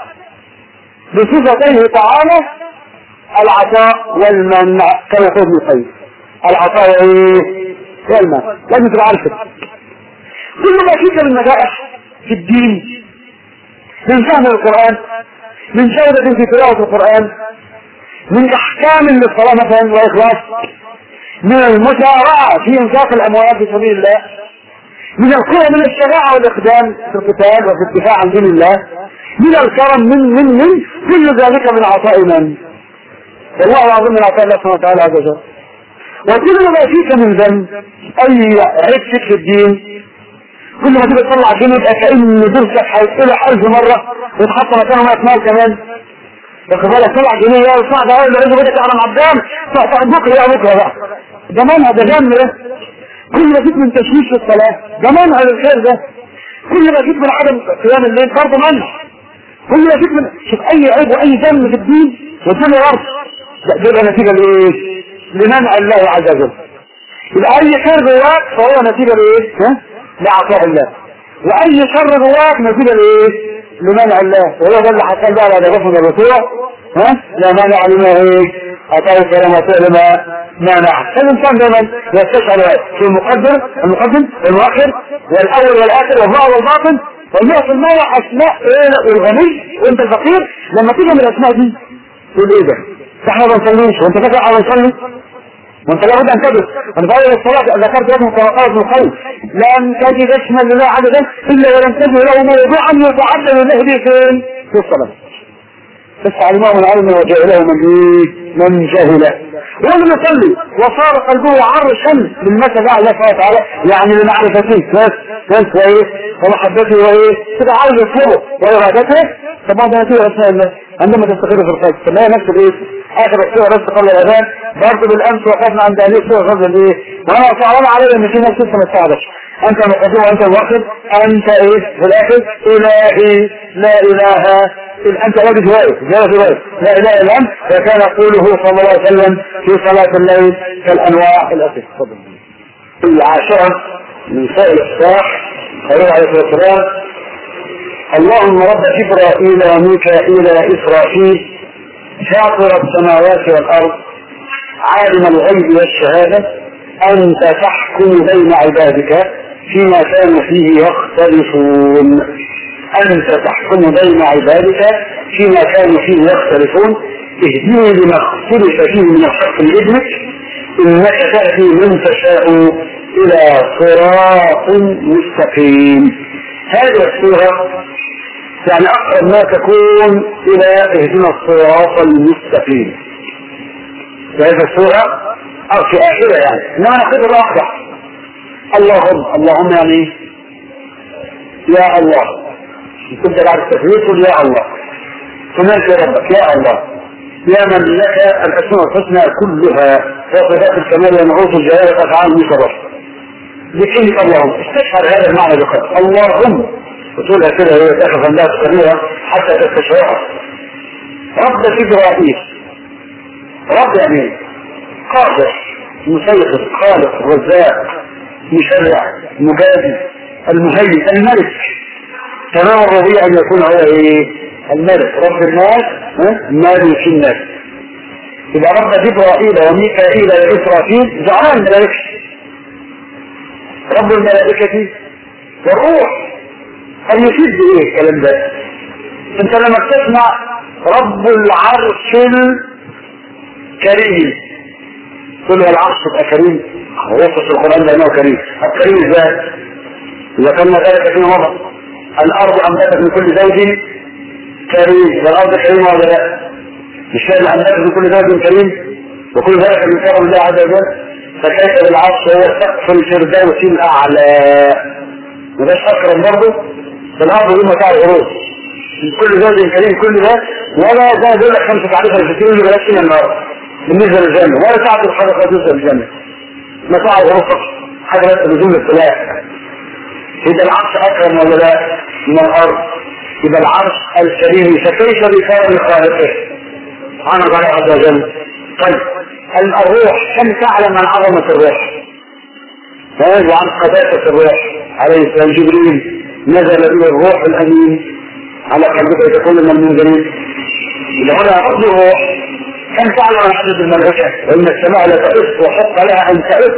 بصفتيه تعالى العطاء والمنع كما يقول ابن القيم العطاء وايه والمنع لازم تبقى عارف كل ما فيك من نجائح في الدين من فهم القرآن من جودة في تلاوة القرآن من احكام للصلاة مثلا واخلاص من المسارعة في انفاق الاموال في سبيل الله من القوة من الشجاعة والاقدام في القتال وفي الدفاع عن دين الله من الكرم من من من كل ذلك من عطاء من والله العظيم من عطاء الله سبحانه وتعالى عز وجل وكل ما فيك من ذنب اي عيب فيك في الدين كل ما تيجي تطلع جنيه يبقى كأن درسك هيطلع ألف مرة وتحط مكانه 100 مال كمان واخد بالك طلع جنيه يا صاحبي ده اول ما يجي بدك على عبدان بكره يا بكره بقى ده منهج ده جنب ده كل ما جيت من تشويش في الصلاه ده منهج الخير ده كل ما جيت من عدم قيام الليل برضه منهج كل ما جيت من شوف اي عيب واي ذنب في الدين والدنيا برضه ده بيبقى نتيجه لايه؟ لمنع الله عز وجل يبقى اي خير جواك فهو نتيجه لايه؟ ها؟ لعطاء الله واي شر جواك نتيجه لايه؟ لمنع الله وهو ده اللي حصل بقى بعد غفل الرسول ها لا مانع لما ايه أعطاه الكلام وفعل ما مانع فالإنسان دائما يستشعر في المقدم المقدم والمؤخر والأول والآخر والظاهر والباطن والمئة في المية أسماء إيه والغني وأنت الفقير لما تيجي من الأسماء دي تقول إيه ده؟ احنا ما بنصليش وأنت فاكر احنا بنصلي وانت لابد ان تدرس انا بقول الصلاة ذكرت لكم كما ابن القيم لن تجد اسما لله عبدا الا ولن تجد له موضوعا يتعدى لله به فين؟ في الصلاة بس علمه العلم وجعله من ايه؟ من جهله وهو يصلي وصار قلبه عرشا للمثل الله سبحانه وتعالى يعني لمعرفته بس بس وايه ومحبته وايه كده عاوز يطلبه وارادته طبعا ده نتيجه اسماء الله عندما تستقر في القلب فما هي نفس الايه اخر السوره بس قبل الاذان برضه بالامس وقفنا عند هذه السوره غزل الايه وانا صعبان علي ان في ناس لسه ما تساعدش انت المقدم وانت الواخد انت ايه في الاخر الهي لا اله انت واجد واقف جالس واقف لا اله الا انت وكان يقوله صلى الله عليه وسلم في صلاة الليل كالانواع الاسف تفضل العاشرة من سائل الصلاح عليه عليه الصلاة والسلام اللهم رب جبرائيل وميكائيل وإسرافيل فاطر السماوات والأرض عالم الغيب والشهادة أنت تحكم بين عبادك فيما كانوا فيه يختلفون أنت تحكم بين عبادك فيما كانوا فيه يختلفون اهدني لما اختلف فيه من الحق بإذنك إنك تأتي من تشاء إلى صراط مستقيم هذه الصورة يعني أقرب ما تكون إلى اهدنا الصراط المستقيم وهذه الصورة أو في آخرة يعني إنما ناخذها واحدة اللهم اللهم يعني يا الله كنت بعد التفويض قل يا الله تنادي ربك يا الله يا من لك الاسماء الحسنى كلها وصفات الكمال ونعوت الجلال والافعال المشرفه بكلمة اللهم استشعر هذا المعنى بقدر اللهم وتقولها كده هي تاخذ الله تقريها حتى تستشعرها رب جبرائيل رب يعني قادر مسيطر خالق رزاق مشرع مجادي المهيئ الملك تمام الرضيع ان يكون هو ايه الملك رب الناس مالك الناس يبقى رب جبرائيل وميكائيل واسرافيل جعلان الملائكه رب الملائكه والروح هل يفيد بايه الكلام ده انت لما تسمع رب العرش الكريم كل العرش يبقى كريم هو وصف القران بانه كريم الكريم ازاي اذا كان ذلك فيما مضى الارض انبتت من كل زوج كريم والارض كريمه ولا لا؟ مش فاهم انبتت من كل زوج كريم وكل ذلك من كرم الله عز وجل فكيف بالعرش هو سقف الفردوس الاعلى مبقاش اكرم برضه الارض دي متاع الغروب من كل زوج كريم كل ده ولا ده بيقول لك خمسه تعريف الفكرين اللي بلاش من النار بالنسبه للجنه ولا تعرف الحركه توصل الجنه متاع الغروب فقط حاجه بس بدون ابتلاء يبقى العرش اكرم ولا لا من الارض يبقى العرش الكريم فكيف بكرم خالقه سبحانه وتعالى عز وجل طيب الروح كم تعلم عن عظمه الروح وعن قداسه الروح عليه السلام جبريل نزل به الروح الامين على قلبك تكون من المنزلين اذا هنا رب الروح كم تعلم عن عدد الملائكه وان السماء لا تئس وحق لها ان تئس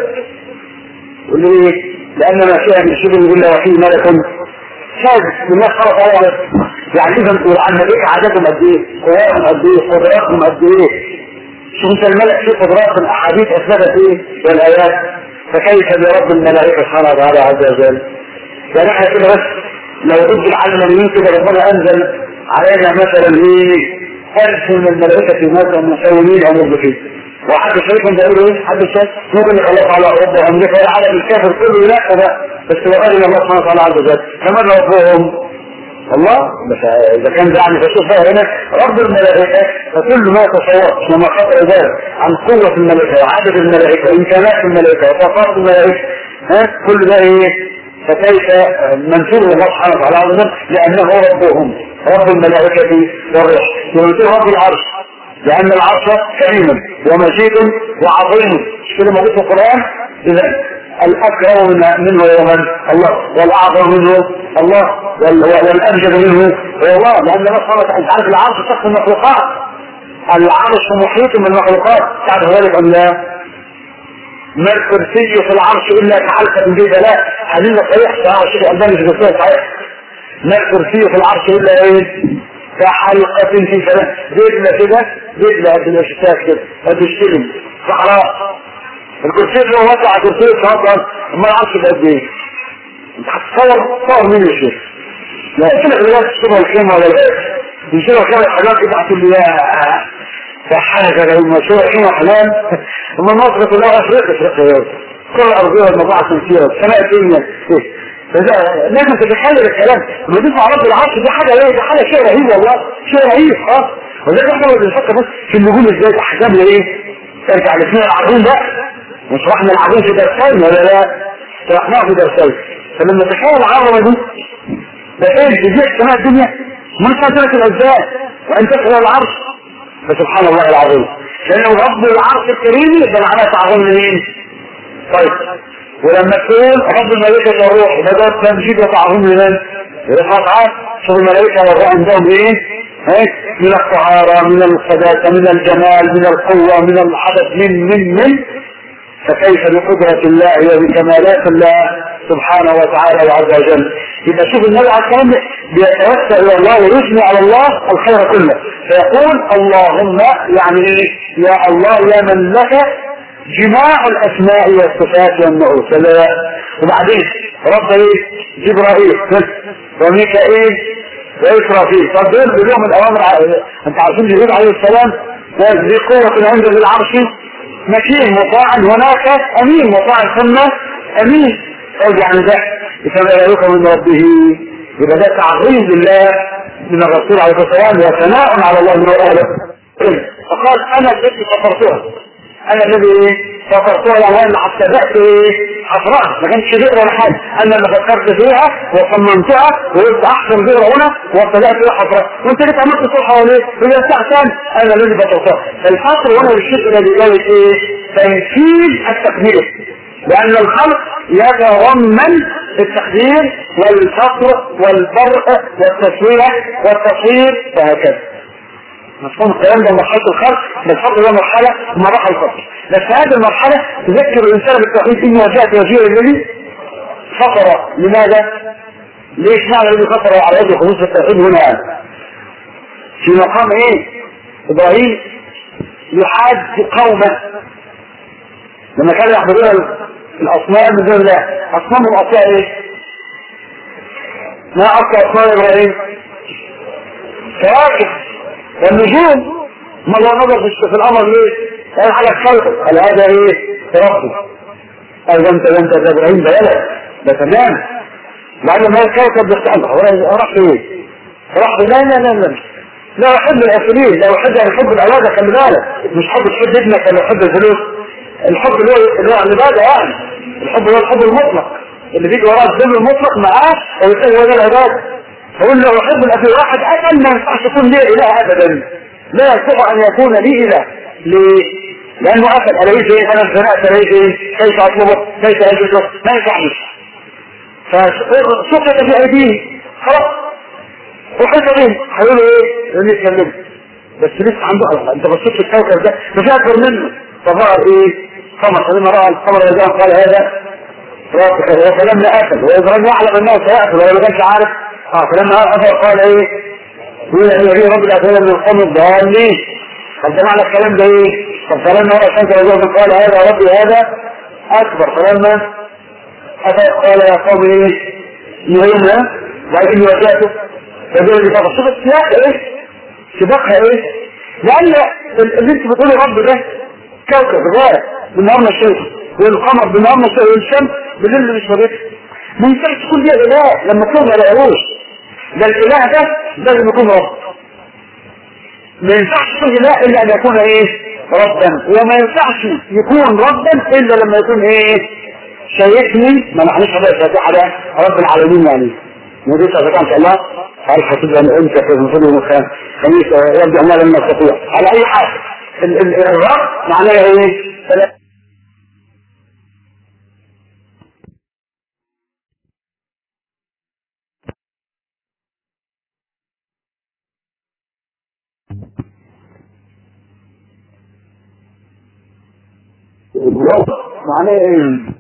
وليه؟ لأن ما فيها من شبه إلا وفيه ملك سادس بالله خلق عليه يعني إذا الملائكة عددهم قد إيه؟ قواهم قد إيه؟ قدراتهم قد إيه؟ شوف أنت الملك فيه قدرات الأحاديث أثبتت إيه؟ والآيات فكيف برب الملائكة سبحانه وتعالى عز وجل؟ يعني إحنا كده بس لو ضد العالمين كده ربنا أنزل علينا مثلا إيه؟ ألف من الملائكة مثلا مساومين أو مضبطين وحد شايفهم بيقولوا ايه حد شايف ممكن يخلص على اوروبا وامريكا العالم الكافر كله لا ده بس وقال الله سبحانه وتعالى عز وجل كمان ربهم الله بس اذا كان ده يعني فشوف بقى هنا رب الملائكه فكل ما تصورت وما خطر ذلك عن قوه الملائكه وعدد الملائكه وامكانات الملائكه وطاقات الملائكه ها كل ده ايه فكيف منشور الله سبحانه وتعالى عز وجل لانه ربهم رب الملائكه والروح ومنشور رب العرش لأن العرش كريم ومجيد وعظيم مش كده موجود في القرآن إذا الأكرم منه هو من الله والأعظم منه الله والأمجد منه هو الله لأن الله سبحانه وتعالى عارف العرش سقف المخلوقات العرش محيط بالمخلوقات تعرف ذلك أم لا؟ ما الكرسي في العرش إلا كحلقة جيدة لا حديث صحيح صحيح الشيخ الألباني في الكرسي صحيح ما الكرسي في العرش إلا إيه؟ كحلقة في ثلاث دجلة كده دجلة قد الاشتاك كده قد الشلم صحراء الكرسي اللي هو وسع كرسي الصحراء ما العرش ده قد ايه انت هتصور صور مين يا شيخ لا كده خلال تشتغل الخيمة ولا لا يشتغل الخيمة الحلال كده هتقول لي يا فحاجة لو مشروع خيمة حلال اما مصر كلها افريقيا افريقيا كل الارضية والمجموعة الشمسية والسماء الدنيا فده لازم تتخيل الكلام لما تسمع رب العرش دي حاجه ايه دي حاجه شيء رهيب والله شيء رهيب اه ولذلك احنا بنفكر بس في النجوم ازاي احجام ايه ترجع لاثنين العظيم بقى مش رحنا العظيم في درسين ولا لا رحناه في درسين فلما تخيل العظمه دي ده ايه تجيء سماء الدنيا من سنة الاجزاء وان تسال العرش فسبحان الله العظيم لانه رب العرش الكريم ده معناه تعظيم لمين؟ طيب ولما تقول رب الملائكة والروح بدأت تمجيد وتعظيم لمن؟ للرفعات شوف الملائكة والله عندهم ايه ايه من الطهارة من القداسة من الجمال من القوة من العدد من من من فكيف بقدرة الله وبكمالات الله سبحانه وتعالى وعز وجل يبقى شوف النبي عليه الصلاة والسلام بيتوسل الى الله ويثني على الله الخير كله فيقول اللهم يعني ايه يا الله يا من لك جماع الاسماء والصفات والنعوت وبعدين رب ايه جبرائيل وميكائيل واسرافيل طب دول بيقولوا الاوامر انت عارفين جبريل عليه السلام ذي قوة عند ذي العرش مكين مطاع هناك امين مطاع ثم امين يعني ده فما يليق من ربه يبقى ده تعظيم لله من الرسول عليه الصلاه والسلام وثناء على الله من اهله فقال انا الذي فطرتها انا الذي فطرتها يعني انا حسبت ايه حفرها ما كانش بئر ولا حاجه انا اللي فكرت فيها وصممتها وقلت احسن بئر هنا وابتدات فيها حفرها وانت جيت عملت صلحه ولا ايه؟ هي الساعه انا الذي فطرتها الحصر هنا الشيء الذي جاي ايه؟ تنفيذ التقدير لأن الخلق يتضمن التقدير والفقر والبرء والتسوية والتصوير وهكذا مفهوم الكلام ده مرحلة الخلق بالفقر هو مرحلة مراحل الفقر بس هذه المرحلة تذكر الإنسان بالتوحيد إني وجهت وجهي الذي فقر لماذا؟ ليش معنى الذي فقر على يد خصوص التوحيد هنا في مقام ايه؟ إبراهيم يحاج قومه لما كانوا يحضرون الاصنام من دون الله اصنام الاصنام ايه ما اصل اصنام ابراهيم كواكب والنجوم ما الله نظر في الامر ليه قال حاجه خلقه قال هذا ايه ربي قال ده انت ده انت ده ابراهيم ده يلا ده تمام بعد ما الكوكب بيختلف هو راح فين راح لا لا لا لا لا يحب الاسرين لا يحب ان يحب العباده خلي بالك مش حب تحب ابنك ولا يحب الفلوس الحب اللي هو اللي هو العباده يعني الحب هو الحب المطلق اللي بيجي وراه الذل المطلق معاه ويقول هو ده العباده فقول له احب الاخي واحد اقل ما ينفعش يكون لي اله ابدا لا يستطيع ان يكون لي اله ليه؟ لانه اخذ عليه ايه انا زنقت عليه ايه كيف اطلبه كيف اجده ما ينفعش فسقط في ايديه خلاص وحيث بيه هيقولوا ايه؟ لن يتكلموا بس لسه عنده انت بصيت في الكوكب ده مش اكبر منه فظهر ايه؟ قمر فلما راى القمر الذي قال هذا راسك فلما اكل واذا لم يعلم انه سياكل ولا ما كانش عارف اه فلما اكل قال ايه؟ يقول ان رب الاسئله من القوم الضالين طب ده معنى الكلام ده ايه؟ طب فلما راى الشمس رجل قال هذا ربي هذا اكبر فلما اتى قال يا قوم ايه؟ يهمنا لكن وجهته فدول اللي طب شوف السياق ايه؟ سباقها ايه؟ لان اللي انت بتقولي رب ده كوكب غاية بالنهار الشمس والقمر بالنهار الشمس والشمس بالليل مش فاضيك ما ينفعش تكون دي اله لما تكون ما لقاهوش ده الاله ده لازم يكون رب ما ينفعش تكون اله الا ان يكون ايه ربا وما ينفعش يكون ربا الا لما يكون ايه شايفني ما نحنش على الفاتحه ده رب العالمين يعني ودي ان شاء الله عارف هتبقى انت في المفروض خميس يرجع الله لما نستطيع على اي حال الرب معناه ايه الرب معناه ايه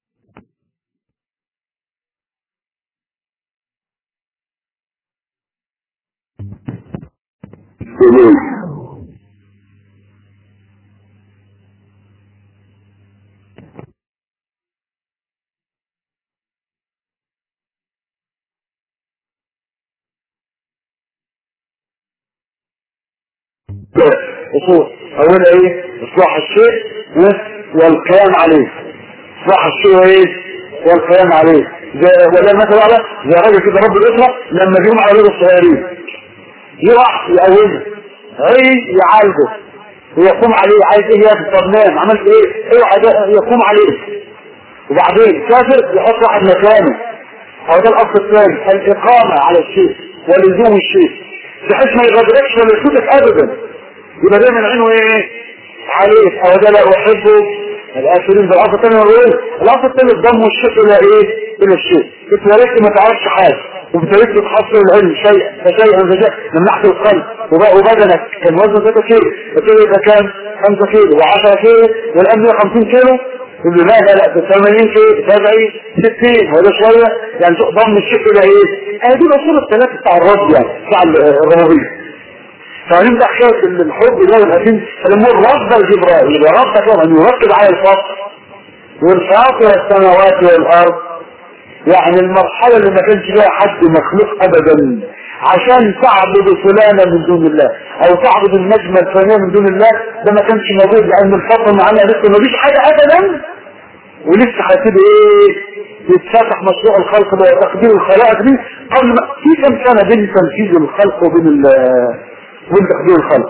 اصول اولا ايه اصلاح الشيء والقيام عليه اصلاح الشيء وايه والقيام عليه زي ولا مثلا على زي راجل كده رب الاسره لما جيهم على ولاد الصغيرين يقع يقومه عين يعالجه ويقوم عليه عايز ايه يا الطرنان عملت ايه اوعى يقوم عليه وبعدين كافر يحط واحد مكانه هو ده الاصل الثاني الاقامه على الشيء ولزوم الشيء بحيث ما يغادركش ولا يفوتك ابدا يبقى دايما عينه ايه عليه او ده لا احبه الاسرين بالاصل الثاني هو ايه الاصل الثاني الضم والشيء الى ايه الى الشيء قلت يا ريت ما تعرفش حاجه وابتديت تحصل العلم شيء فشيء فشيء من ناحيه القلب وبدنك كان وزنه 3 كيلو ابتدى يبقى كام 5 كيلو و10 كيلو والان 150 كيلو لماذا لا ب 80 كيلو 70 60 ولا شويه يعني ضم الشيء الى ايه؟ هذه الاصول الثلاثه بتاع الرد يعني بتاع الربوبيه فاهمين ده حكايه الحب ده والهتين الامور رد الجبرائيل رد كمان يركز على الفصل والفاطر السماوات والارض يعني المرحلة اللي ما كانش فيها حد مخلوق ابدا عشان تعبد فلانة من دون الله او تعبد النجمة الفلانية من دون الله ده ما كانش موجود لان الفطر معانا لسه ما فيش حاجة ابدا ولسه هتبقى ايه يتفتح مشروع الخلق ده وتقدير الخلائق دي قبل ما في كم سنة بين تنفيذ الخلق وبين وبين تقدير الخلق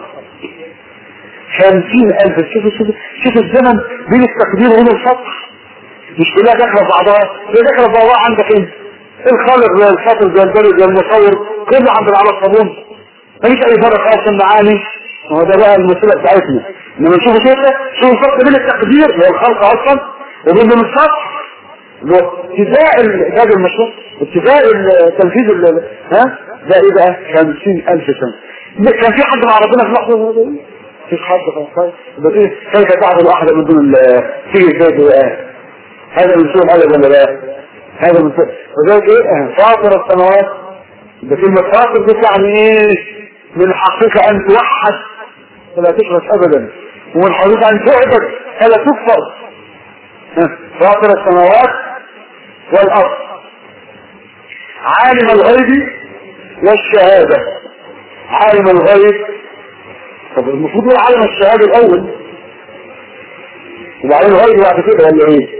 خمسين ألف شوف شوف شوف الزمن بين التقدير وبين الفتح مش كلها داخله بعضها هي داخله بعضها عندك انت الخالق زي الفاطر زي البلد زي المصور كله عند العرب صابون مفيش اي فرق خالص المعاني هو ده بقى المسألة بتاعتنا لما نشوف كده شوف الفرق بين التقدير اللي هو الخلق اصلا وبين الفتح اللي هو ابتداء الانتاج المشروع ابتداء تنفيذ ها ده ايه بقى 50000 سنه كان في حد مع ربنا في اللحظه دي مفيش حد خلاص يبقى ايه كيف تعبد احد من دون تيجي ازاي هذا من سوء الادب ولا لا هذا من سوء وذلك ايه فاطر السماوات ده كلمة فاطر دي يعني ايه من حقك ان توحد فلا تشرك ابدا ومن حقك ان تعبد فلا تكفر فاطر السماوات والارض عالم الغيب والشهادة عالم الغيب طب المفروض هو عالم الشهادة الاول وبعدين الغيب بعد كده ولا ايه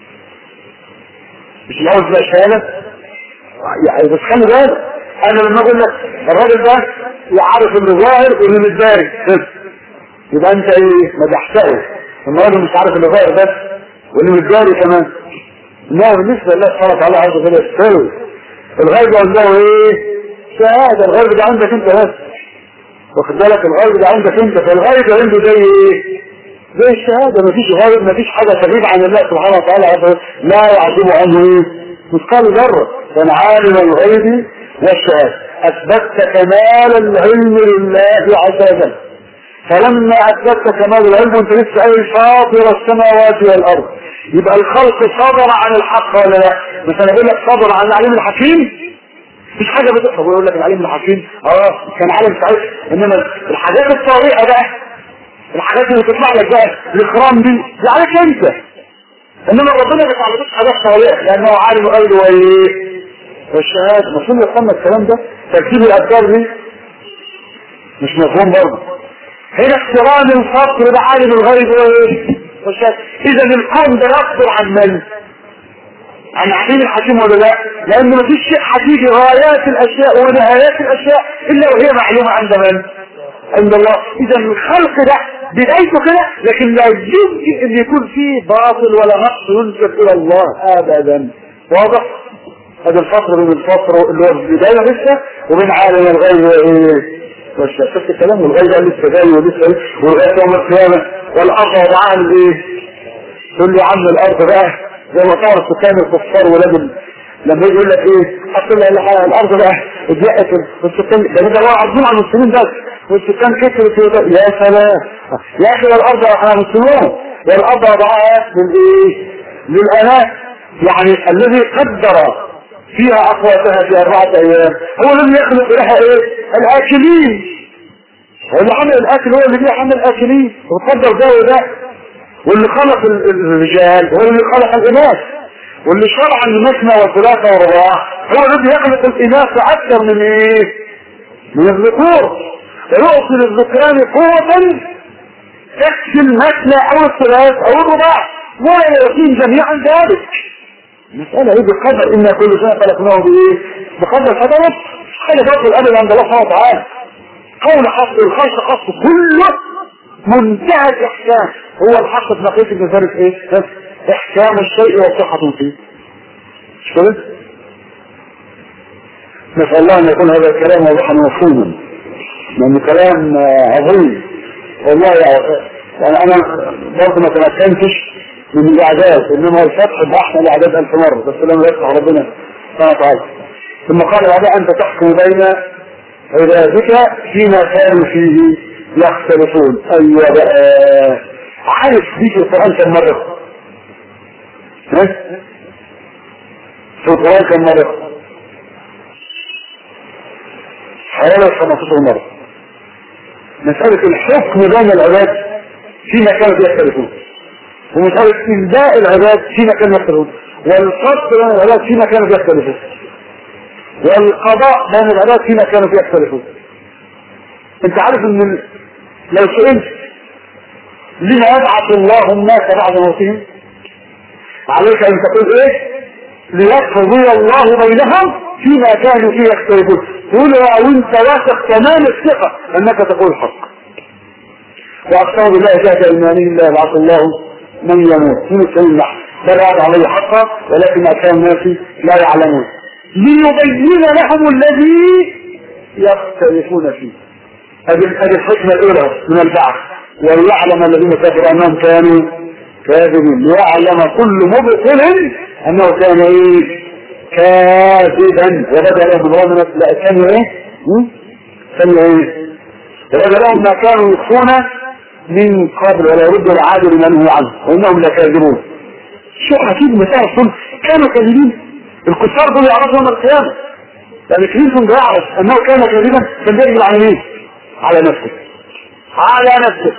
مش الاول تبقى شهادة يعني بس خلي بالك انا لما اقول لك الراجل ده يعرف اللي ظاهر واللي مش داري يبقى انت ايه مدحته لما الراجل مش عارف اللي ظاهر بس واللي مش داري كمان لا بالنسبه لله سبحانه وتعالى عايز كده يستوي الغيب عنده ايه شهاده الغيب ده عندك انت بس واخد بالك الغيب ده عندك انت فالغيب عنده زي ايه زي الشهادة مفيش غيب مفيش حاجة تغيب عن الله سبحانه وتعالى لا يعزب عنه ايه مثقال ذرة كان عالم الغيب والشهادة أثبتت كمال العلم لله عز وجل فلما أثبتت كمال العلم وانت لسه أي فاطر السماوات والأرض يبقى الخلق صدر عن الحق ولا لا مثلا أقول لك صدر عن العليم الحكيم مفيش حاجة بتقف يقول لك العليم الحكيم اه كان عالم سعيد انما الحاجات الطريقة بقى الحاجات اللي تطلع لك بقى الاكرام دي دي عليك انت انما ربنا ما بيتعلمش حاجات صالحه لانه عالم الغيب وايه والشهاده المفروض يفهم الكلام ده ترتيب الاذكار دي مش مفهوم برضه هنا اقتران الفقر بعالم الغيب وايه والشهاده اذا الكون ده يصدر عن من عن عليم الحكيم ولا لا لان مفيش شيء هتيجي غايات الاشياء ونهايات الاشياء الا وهي معلومه عند من عند الله اذا الخلق ده بدايته كده لكن لا يمكن ان يكون فيه باطل ولا نقص ينسب الى الله ابدا واضح هذا الفصل بين الفصل اللي هو البدايه لسه وبين عالم الغيب وايه شفت الكلام والغيب قال لسه جاي ولسه ولغايه يوم القيامه والارض وضعها الايه تقول لي يا عم الارض بقى زي ما طار السكان الكفار ولاد لما يجي يقول لك ايه اصل الارض بقى اتضايقت السكان ده ده هو عارضين على المسلمين بس والسكان كترت يا سلام يا اخي الارض احنا مسلمون والارض وضعها للايه للاناء يعني الذي قدر فيها اقواتها في اربعة ايام هو الذي يخلق لها ايه الاكلين هو اللي عمل الاكل هو اللي بيعمل الاكلين وقدر ده وده واللي خلق الرجال هو اللي خلق الاناث واللي شرع المثنى والثلاثة والرباع هو الذي يخلق الاناث اكثر من ايه من الذكور ويعطي للذكران قوة تكفي المثنى او الثلاث او الرباع ولا يقين جميعا ذلك المسألة ايه بقدر ان كل شيء خلقناه بايه بقدر حدث حاجة تقول الأبد عند الله سبحانه وتعالى قول حق الخلق خاص كله منتهى الإحكام هو الحق في نقية المثالة ايه بس إحكام الشيء وصحة فيه مش كده نسأل الله أن يكون هذا الكلام واضحا مفهوما لأنه كلام عظيم والله يعني أنا برضه ما تمكنتش من الإعداد إنما الفتح بأحسن الإعداد ألف مرة بس لما يفتح ربنا سبحانه وتعالى ثم قال بعدها انت تحكم بين عبادك فيما كانوا فيه يختلفون ايوه بقى عارف ديك القران كم مره؟ ها؟ في القران كم مره؟ حوالي 15 مره مسألة الحكم بين العباد فيما كانوا يختلفون ومسألة إنباء العباد فيما كانوا يختلفون والفرق بين العباد فيما كانوا يختلفون والقضاء بين العباد فيما كانوا يختلفون انت عارف ان ال- لو سئلت لما يبعث الله الناس بعد موتهم عليك ان تقول ايه ليقضي الله بينهم فيما كانوا فيه يختلفون تقول يا وانت واثق تمام الثقة انك تقول الحق واقسم بالله جهد ايمانهم لا يبعث الله من يموت من السبيل نحن بل وعد عليه حقا ولكن اكثر الناس لا يعلمون ليبين لهم الذي يختلفون فيه هذه هذه الحكمة الأولى من البعث وليعلم الذين كفروا أنهم كانوا كاذبين ليعلم كل مبطل أنه كان إيه كاذبا وبدأ لهم الله من لا كانوا إيه هم؟ كانوا إيه وبدأ لهم ما كانوا يخفون من قبل ولا يرد العادل من هو عنه وإنهم لكاذبون شو أكيد مسائل الصلح كانوا كاذبين الكفار دول يعرفوا يوم القيامة لأن كلينتون يعرف أنه كان كاذبا كان بيكذب على مين؟ على نفسه على نفسه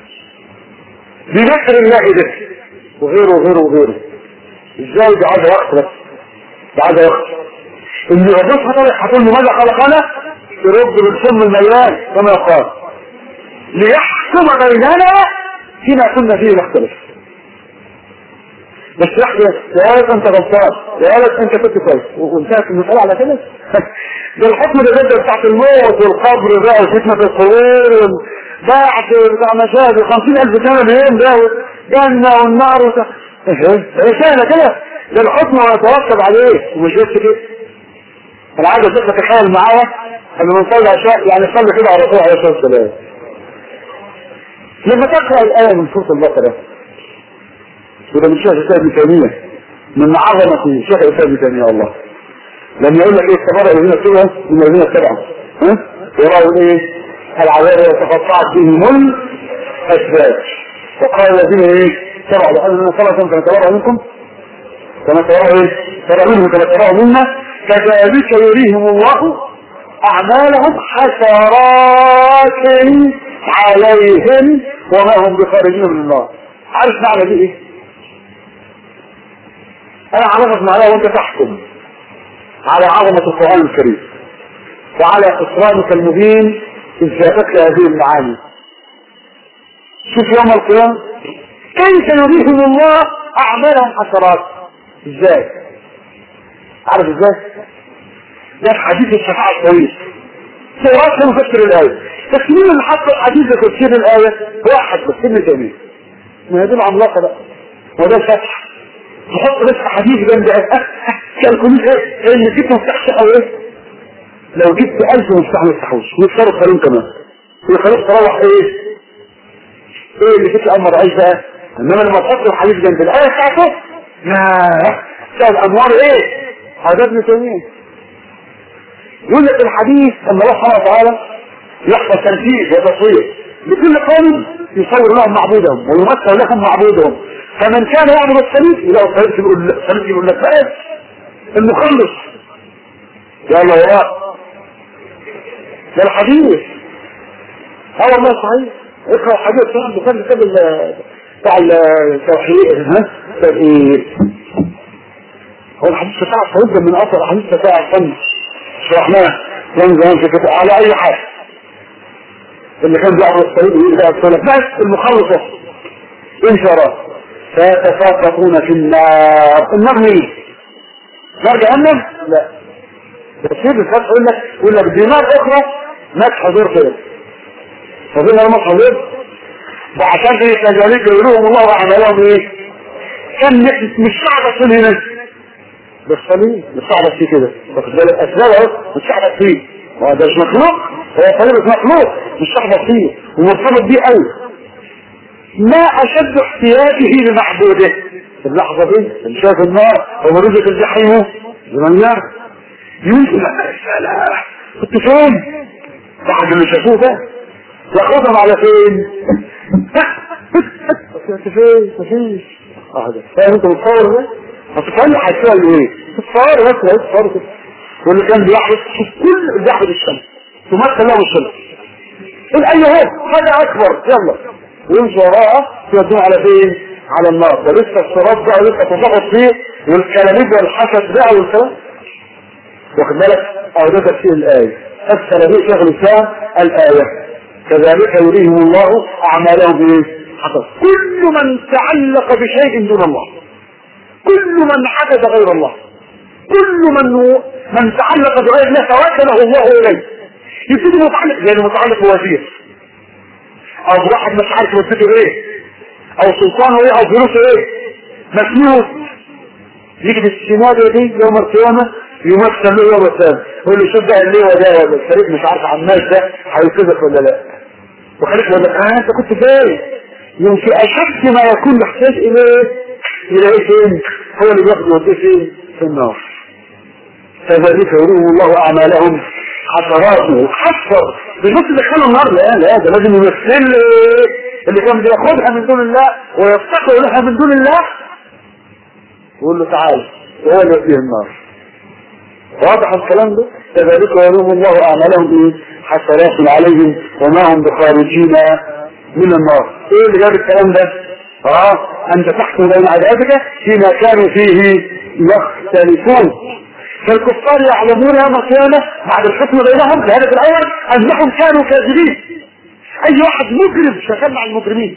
بذكر الله ده وغيره وغيره وغيره ازاي ده عايز وقت بس ده عايز وقت اللي ربنا طالع هتقول له ماذا خلقنا يرد بالسم الميلان كما يقال ليحكم بيننا فيما كنا فيه نختلف بس يحكي يا ولد انت غلطان يا ولد انت كنت كويس وانتهت المسألة على كده ده الحكم ده جدا بتاعت الموت والقبر بقى وفتنة القبور بعد بتاع مشاهد خمسين ألف سنة اليوم ده والجنة والنار وت... ايه سهلة كده ده الحكم يترتب عليه ومش بس كده انا عايز اشوف تتخيل معايا قبل ما نصلي عشاء يعني صلي كده على الرسول عليه الصلاه والسلام لما تقرا الايه من سوره البقره وده من شيخ الاسلام ابن تيميه من عظمه شيخ الاسلام ابن تيميه والله لما يقول لك ايه استمر الذين اتبعوا من الذين اتبعوا ها يراوا ايه العذاب يتقطعت بهم الاسباب وقال الذين ايه تبعوا لان انا صلاه كما تبرأ منكم كما تبرأ ايه تبرأ منهم كما تبرأ منا كذلك يريهم الله اعمالهم حسرات عليهم وما هم بخارجين من النار عارف معنى دي ايه انا عرفت معناها وانت تحكم على عظمة القرآن الكريم وعلى إكرامك المبين إذ جاءتك هذه المعاني شوف يوم القيامة كيف يريهم الله أعمالهم حسرات إزاي؟ عارف إزاي؟ ده حديث الشفاعة الطويل سورات مفسر الآية بس مين اللي حط الحديث ده تفسير الآية؟ واحد بس ابن تيمية ما هي دي العملاقة بقى وده الفتح تحط بس حديث جنب كالكوليس ايه اللي جبت مفتاح شقه ايه لو جبت ألف مفتاح ما يفتحوش ويكسروا القانون كمان ويخلوك تروح ايه ايه اللي فيك امر عيش بقى انما لما تحط الحديث جنب الايه بتاعته يا سأل انوار ايه هذا ابن تيميه يقول لك الحديث اما الله سبحانه وتعالى يحصل تنفيذ وتصوير لكل قوم يصور لهم معبودهم ويمثل لهم معبودهم فمن كان يعبد الصليب يلاقي الصليب يقول الصليب يقول لك بس المخلص يا الله يا ده الحديث اه والله صحيح اقرا الحديث بتاع البخاري كتاب بتاع التوحيد ها التوحيد هو الحديث بتاع الصليب ده من اصل الحديث بتاع الصليب شرحناه كان زمان في كتاب على اي حاجه اللي كان بيعبد الصليب يقول ده الصليب بس المخلص ان شاء الله فيتساقطون في النار النار مين؟ نار جهنم؟ لا تفسير الفتح يقول لك يقول لك دي نار اخرى مات حضور كده فدي نار مات حضور وعشان ايه كذلك يقولون الله اعمالهم ايه؟ كان مش صعب تصل هنا بالصليب مش صعب فيه كده واخد بالك اسباب اهو مش صعب فيه هو ده مش مخلوق هو صليب مش مخلوق مش صعب فيه ومرتبط بيه قوي ما أشد احتياجه لمعبوده في اللحظة دي اللي شاف النار ومريضة الجحيم لمن يعرف يوسف لا كنت فين؟ بعد اللي شافوه ده ياخدهم على فين؟ كنت فين؟ مفيش اه فاهم انت متصور ده؟ هتتصور هتسوي ايه؟ تتصور بس تتصور كده واللي كان بيحدث شوف كل اللي بيحدث الشمس تمثل له الشمس الايهات حاجة اكبر يلا ويمشي وراها يودون على فين على النار ده لسه الصراط بقى لسه تضغط فيه والكلاميد والحسد بقى والكلام واخد بالك او ده تفسير الايه الكلاميد شغل فيها الايه كذلك يريهم الله اعمالهم بايه حسد كل من تعلق بشيء دون الله كل من حدث غير الله كل من من تعلق بغير الله توكله الله اليه يبتدي متعلق زي متعلق بوزير او بواحد مش عارف وظيفته ايه او سلطانه ايه او فلوسه ايه مسنود يجي بالسيناريو دي يوم القيامة يمثل له يوم الثاني يقول له شوف بقى اللي هو ده ولا الفريق مش عارف عماش ده هينقذك ولا لا وخليك يقول لك اه انت كنت فين يوم في اشد ما يكون محتاج اليه الى ايه فين هو اللي بياخد يوديه فين في النار كذلك يريهم الله اعمالهم حسراته حسر بالنص دخلوا النار لا لا ده لازم يمثل اللي كان بياخدها من دون الله ويفتقر لها من دون الله يقول له تعالى وهو اللي يؤتيه النار واضح الكلام ده كذلك يلوم الله اعمالهم ايه حسرات عليهم وما هم بخارجين من النار ايه اللي جاب الكلام ده اه انت تحكم بين عبادك فيما كانوا فيه يختلفون فالكفار يعلمون يوم القيامة بعد الحكم بينهم في الهدف الأول أنهم كانوا كاذبين أي واحد مجرم شغال مع المجرمين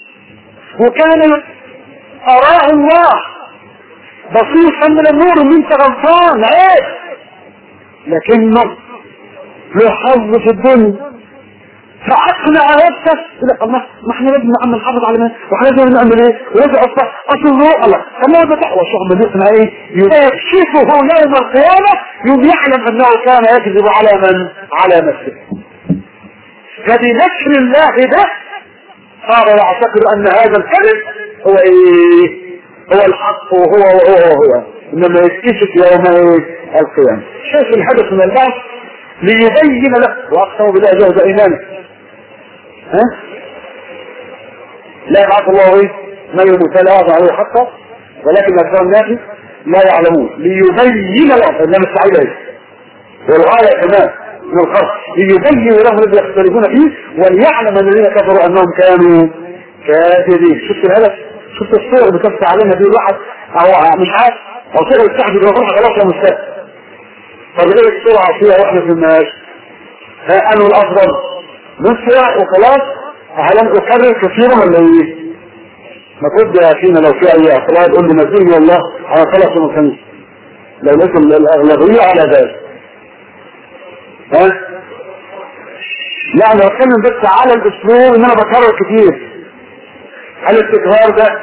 وكان أراه الله بصيصا من النور وانت غلطان عيب لكنه له حظ في الدنيا فأقنع نفسك يقول الله ما احنا لازم نعمل نحافظ على ما واحنا لازم نعمل ايه ولازم اصلا اصل الروح الله فما بتاع وشغل بنقنع ايه يكشفه يوم القيامة يوم يعلم انه كان يكذب على من على نفسه فبنشر الله ده صار يعتقد ان هذا الكذب هو ايه هو الحق وهو وهو وهو انما يكتشف يوم ايه القيامة شايف الهدف من البعث ليبين له واقسم بالله جهد ايمانه ها لا يبعث الله ايه من يموت لا يعظم عليه حقه ولكن اكثر الناس لا يعلمون ليبين لهم انما السعيد ايه والغايه كمان من الخلق ليبين لهم الذي يختلفون فيه وليعلم الذين كفروا انهم كانوا كافرين شفت الهدف شفت الصور اللي كانت علينا دي الواحد او مش عارف او صور السحب اللي بروح خلاص يا مستاذ طب ايه السرعه فيها واحنا في الناس ها انه الافضل نسرع وخلاص هل اكرر كثيرا ولا ايه ما ترد يا اخينا لو في اي اعتراض قول لي نزلني والله انا خلاص يوم الخميس لو لقيت الاغلبيه على ذلك ها لا انا بتكلم بس على الاسلوب ان انا بكرر كتير هل التكرار ده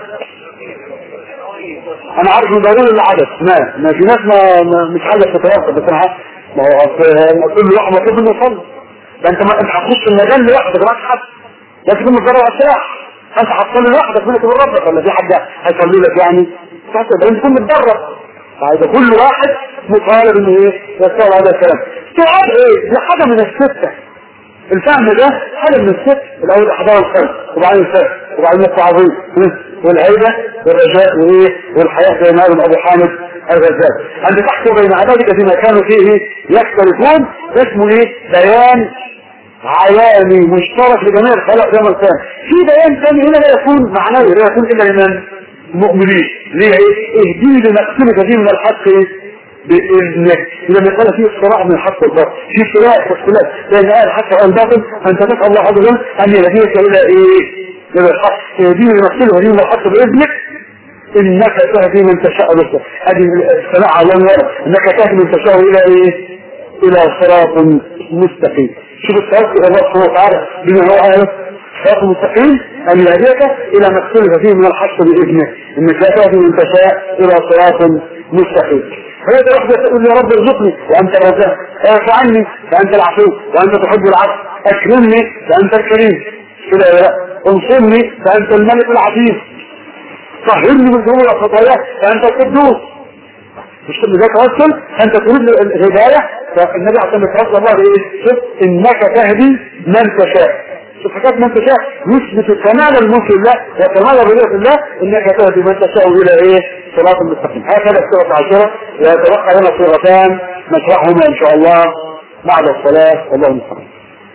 انا عارف ان ضروري العدد ما ما في ناس ما, ما مش عايزه تتوقف بس انا عارف. ما هو أصل كل واحد مطلوب منه يصلي ده انت ما انت هتخش المجال لوحدك معاك حد لازم تكون متدرب على السلاح انت هتصلي لوحدك بينك وبين ربك ولا في حد هيصلي لك يعني لازم تكون متدرب فاذا كل واحد مطالب انه ايه يستوعب هذا الكلام سؤال ايه دي حاجه من السته الفهم ده حاجه من الست الاول احضار القلب وبعدين الفهم وبعدين التعظيم والعيبه والرجاء وايه والحياه زي ما قال ابو حامد الغزال ان تحكم بين عبادك فيما كانوا فيه يختلفون اسمه ايه بيان عياني مشترك لجميع الخلق يوم القيامه في بيان ثاني هنا لا يكون معنوي لا يكون الا لمن المؤمنين ليه ايه اهديني لمقسمك دي من الحق ايه بإذنك لما قال فيه الصراع من الحق والباطل في صراع واختلاف لأن قال حتى الباطل أن تتقى الله عز وجل أن يهديك إلى إيه؟ إلى الحق يهديني لنفسه وهديني الحق بإذنك إنك تهدي من تشاء رسل هذه السماع الله يرى إنك تهدي من تشاء إلى إيه؟ إلى صراط مستقيم شوف الصراط إلى الله سبحانه وتعالى بما هو عارف صراط مستقيم أن يهديك إلى ما اختلف فيه من الحق بإذنه إنك لا تهدي من تشاء إلى صراط مستقيم فهذا واحدة تقول يا رب ارزقني وأنت الرزاق اعف عني فأنت العفو وأنت تحب العفو أكرمني فأنت الكريم كده لا انصرني فأنت الملك العزيز طهرني من ذنوب الخطايا فأنت القدوس مش كل ده توسل انت تريد الهدايه فالنبي عليه الصلاه والسلام الله ايه شوف انك تهدي من تشاء شوف حكايه من تشاء يثبت كمال الملك لله وكمال الرضا الله انك تهدي من تشاء الى ايه صراط المستقيم هكذا السوره العاشره ويتبقى لنا سورتان نشرحهما ان شاء الله بعد الصلاه والله المستقيم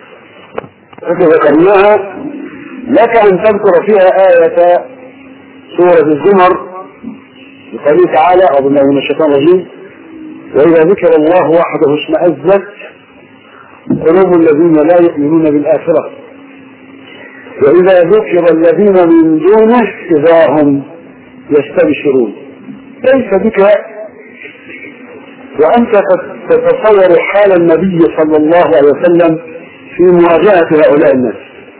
ذكرناها لك ان تذكر فيها آية سورة الزمر بقوله تعالى أعوذ بالله من الشيطان الرجيم وإذا ذكر الله وحده اشمأزت قلوب الذين لا يؤمنون بالآخرة وإذا ذكر الذين من دونه إذا هم يستبشرون كيف بك وأنت تتصور حال النبي صلى الله عليه وسلم في مواجهة هؤلاء الناس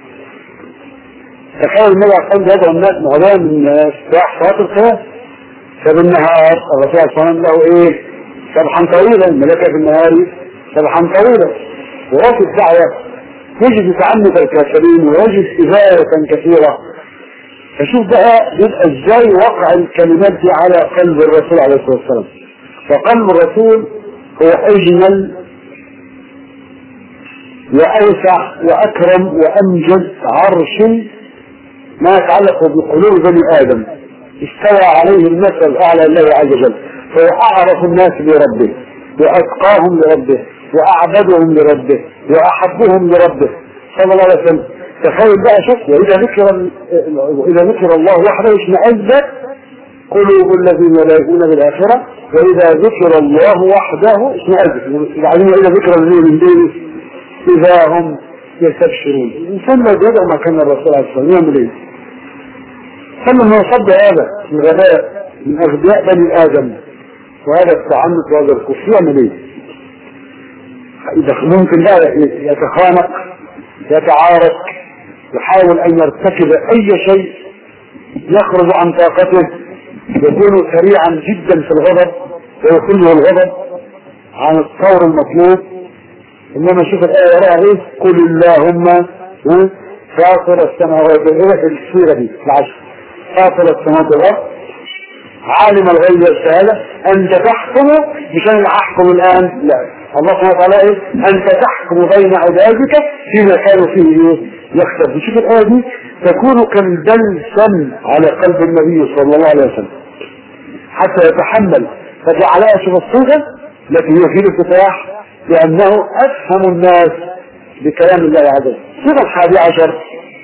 تخيل النبي عليه الصلاة يدعو الناس مواجهة من الناس راح صلاة القيام فبالنهار الرسول صلى الله عليه وسلم له ايه سبحا طويلا ملكة في النهار سبحا طويلا وفي الدعوة يجد تعنت الكافرين ويجد إزالة كثيرة فشوف بقى يبقى ازاي وقع الكلمات دي على قلب الرسول عليه الصلاة والسلام فقلب الرسول هو أجمل وأوسع وأكرم وأمجد عرش ما يتعلق بقلوب بني آدم استوى عليه المثل الأعلى الله عز وجل فهو أعرف الناس بربه وأتقاهم لربه وأعبدهم لربه وأحبهم لربه صلى الله عليه وسلم تخيل بقى شوف وإذا ذكر وإذا ذكر الله وحده اشمئزت قلوب الذين لا يؤمنون بالآخرة وإذا ذكر الله وحده اشمئزت يعني وإذا ذكر الذين من دونه إذا هم يستبشرون الإنسان لو يدعو ما كان الرسول عليه الصلاة والسلام يعمل إيه؟ ثم ما يصد هذا من غباء من أغبياء بني آدم وهذا التعنت وهذا الكفر يعمل إيه؟ إذا ممكن بقى يتخانق يتعارك يحاول أن يرتكب أي شيء يخرج عن طاقته يكون سريعا جدا في الغضب ويخرجه الغضب عن الطور المطلوب انما شوف الايه وراها ايه قل اللهم فاطر السماوات والارض في السوره دي العشر فاطر السماوات والارض عالم الغيب والشهاده انت تحكم مش انا اللي احكم الان لا الله سبحانه وتعالى ايه انت تحكم بين عبادك فيما كانوا فيه ايه يختلف شوف الايه دي تكون كالبلسم على قلب النبي صلى الله عليه وسلم حتى يتحمل فجعلها شوف الصيغه التي هي في الافتتاح لأنه أفهم الناس بكلام الله عز وجل الصيغة الحادي عشر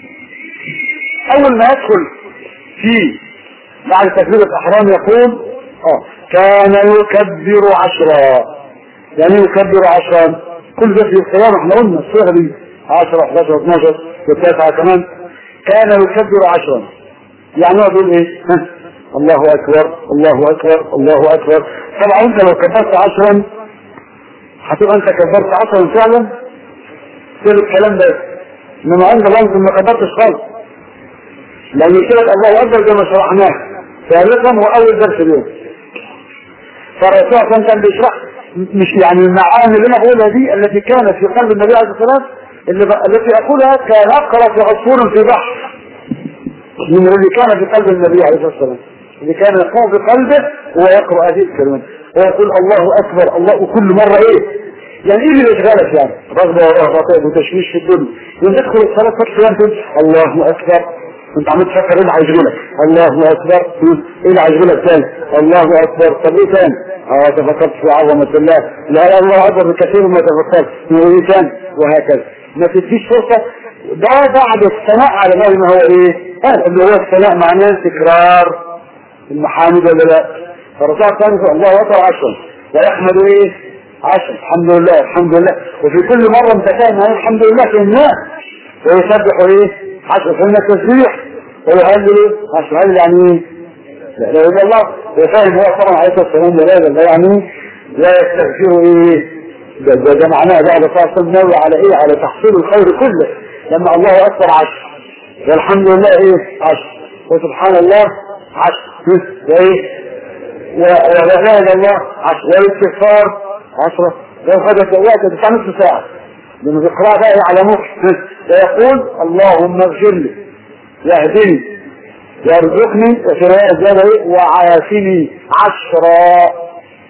أول ما يدخل في بعد تكبير الأحرام يقول آه كان يكبر عشرا يعني يكبر عشرا كل ده في القيامة احنا قلنا الصيغة دي 10 11 12 والتاسعة كمان كان يكبر عشرا يعني هو بيقول ايه ها الله اكبر الله اكبر الله اكبر طبعا انت لو كبرت عشرا هتبقى انت كبرت عشرا فعلا كل الكلام ده انما عند الله ما كبرتش خالص لان كده الله اكبر زي ما شرحناه ثالثا هو اول درس اليوم فالرسول كان بيشرح مش يعني المعاني اللي انا بقولها دي التي كانت في قلب النبي عليه الصلاه والسلام اللي التي اقولها كان اقرا في عصفور في بحر من اللي كان في قلب النبي عليه الصلاه والسلام اللي كان يقوم بقلبه وهو يقرا هذه الكلمات ويقول الله اكبر الله وكل مره ايه يعني ايه اللي يشغلك يعني رغبه ورهبه وتشويش في الدنيا لما تدخل الصلاه فتح تقول الله اكبر انت عمال تفكر ايه اللي هيشغلك الله اكبر ايه اللي هيشغلك تاني الله اكبر طب ايه تاني اه تفكرت في عظمه الله لا لا الله اكبر بكثير ما تفكرت وايه تاني وهكذا ما تديش فرصه ده بعد الثناء على الله ما هو ايه هذا اللي هو الثناء معناه تكرار المحامد ولا لا فالرسول الثاني الله اكبر عشرا ويحمد ايه عشر الحمد لله الحمد لله وفي كل مرة انت فاهم يعني الحمد لله في الناس ويسبح ايه عشر فهمنا التسبيح ويهلل عشر هلل يعني ايه لا اله الا الله وفاهم هو طبعا عليه الصلاه والسلام لا لا يعني لا يستغفر ايه ده, ده, ده معناه ده الرسول صلى الله عليه وسلم على ايه على تحصيل الخير كله لما الله اكبر عشر والحمد لله ايه عشر وسبحان الله عشر وايه ولا اله الا الله عشر والاستغفار عشرة لو خدت وقت تسعة نصف ساعة لما تقرأ بقى على مخ فيقول اللهم اغفر لي واهدني وارزقني وفي رواية زيادة ايه وعافني عشرة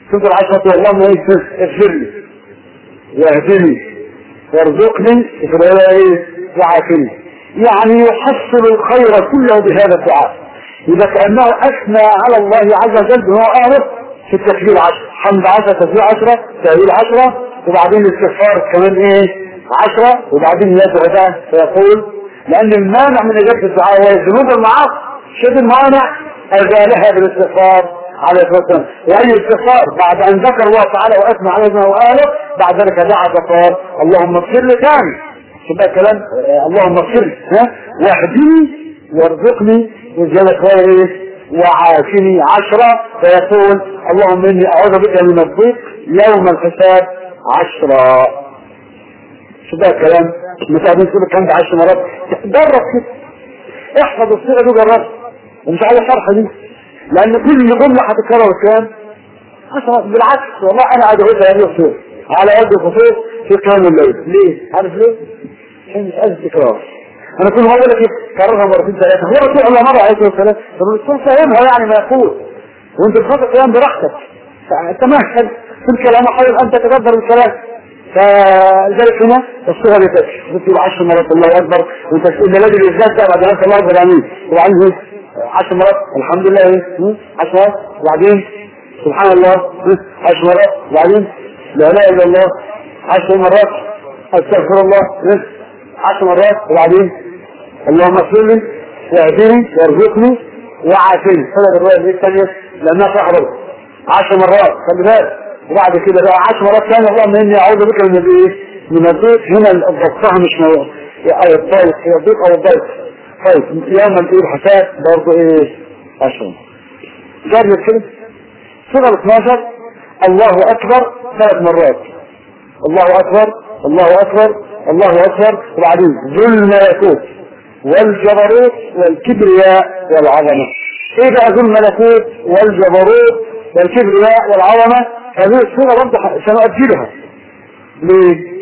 تفضل عشرة اللهم اغفر لي واهدني وارزقني في ايه وعافني يعني يحصل الخير كله بهذا الدعاء إذا كأنه أثنى على الله عز وجل بما أعرف في التكبير عشرة حمد عشرة تكبير عشرة تهليل عشرة وبعدين الاستغفار كمان ايه عشرة وبعدين يدعو ده فيقول لأن المانع من إجابة الدعاء هو الذنوب المعاصي شد المانع أزالها بالاستغفار عليه الصلاة والسلام وأي استغفار بعد أن ذكر الله تعالى وأثنى عليه ما وآله بعد ذلك دعا فقال اللهم اغفر لي ثاني شوف بقى كلام آه، اللهم اغفر لي ها واهدني وارزقني وزيادة خير وعافني عشرة فيقول اللهم إني أعوذ بك من الضيق يوم الحساب عشرة شو ده الكلام مش عايزين تقول الكلام ده عشر مرات جرب كده احفظ الصيغة دي جرب ومش عايز شرح دي لأن كل جملة هتتكرر كام عشرة بالعكس والله أنا قاعد أقول هذه الصيغة على وجه الخصوص في قيام الليل ليه؟ عارف ليه؟ عشان مش عايز تكرار انا كل مرة لك كررها مرتين ثلاثة هو رسول الله مرة عليه الصلاة والسلام طب الرسول فاهمها يعني ما يقول وانت بخاطر الكلام براحتك تمهل في الكلام حاول ان تتدبر الكلام فلذلك هنا الصغر يتكش بتقول عشر مرات الله اكبر وانت تقول ده لازم يزداد ده بعد ذلك الله اكبر امين وبعدين عشر مرات الحمد لله ايه عشر مرات وبعدين سبحان الله عشر مرات وبعدين لا اله الا الله عشر مرات استغفر الله عشر مرات وبعدين اللهم اغفر لي واهدني وارزقني وعافني هذا الروايه دي الثانيه لانها تحضر عشر مرات خلي بالك وبعد كده بقى عشر مرات ثانيه اللهم اني اعوذ بك من الايه؟ من الضيق هنا الضغطها مش موضوع او الضيق هي الضيق او الضيق طيب يوم الايه الحساب برضه ايه؟ عشر جرب كده سورة 12 الله اكبر ثلاث مرات الله اكبر الله اكبر الله اكبر وبعدين ذو الملكوت والجبروت والكبرياء والعظمة ايه بقى ذو الملكوت والجبروت والكبرياء والعظمة هذه الصورة برضه سنؤجلها ليه؟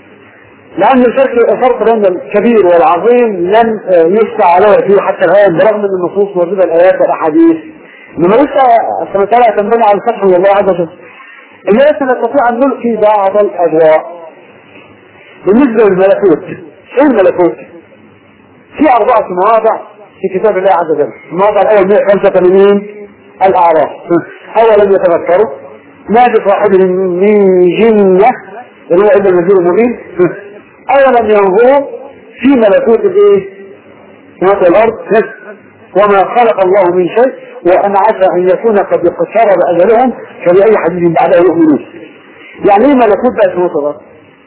لأن الفرق الفرق بين الكبير والعظيم لم يفتح عليه فيه حتى الآن برغم أن النصوص موجودة الآيات والأحاديث إنما لسه سنة ثلاثة تنبني على الفتح من الله عز وجل إننا سنستطيع أن نلقي بعض الأضواء بالنسبة للملكوت إيه الملكوت؟ في أربعة مواضع في كتاب الله عز وجل الموضع الأول 185 الأعراف أولا يتذكروا ما بصاحبهم من جنة اللي هو إلا النذير المبين أولا ينظروا في ملكوت الإيه؟ سماوات الأرض وما خلق الله من شيء وأن عسى أن يكون قد اقترب أجلهم فبأي حديث بعده يؤمنون يعني إيه ملكوت بقى سماوات الأرض؟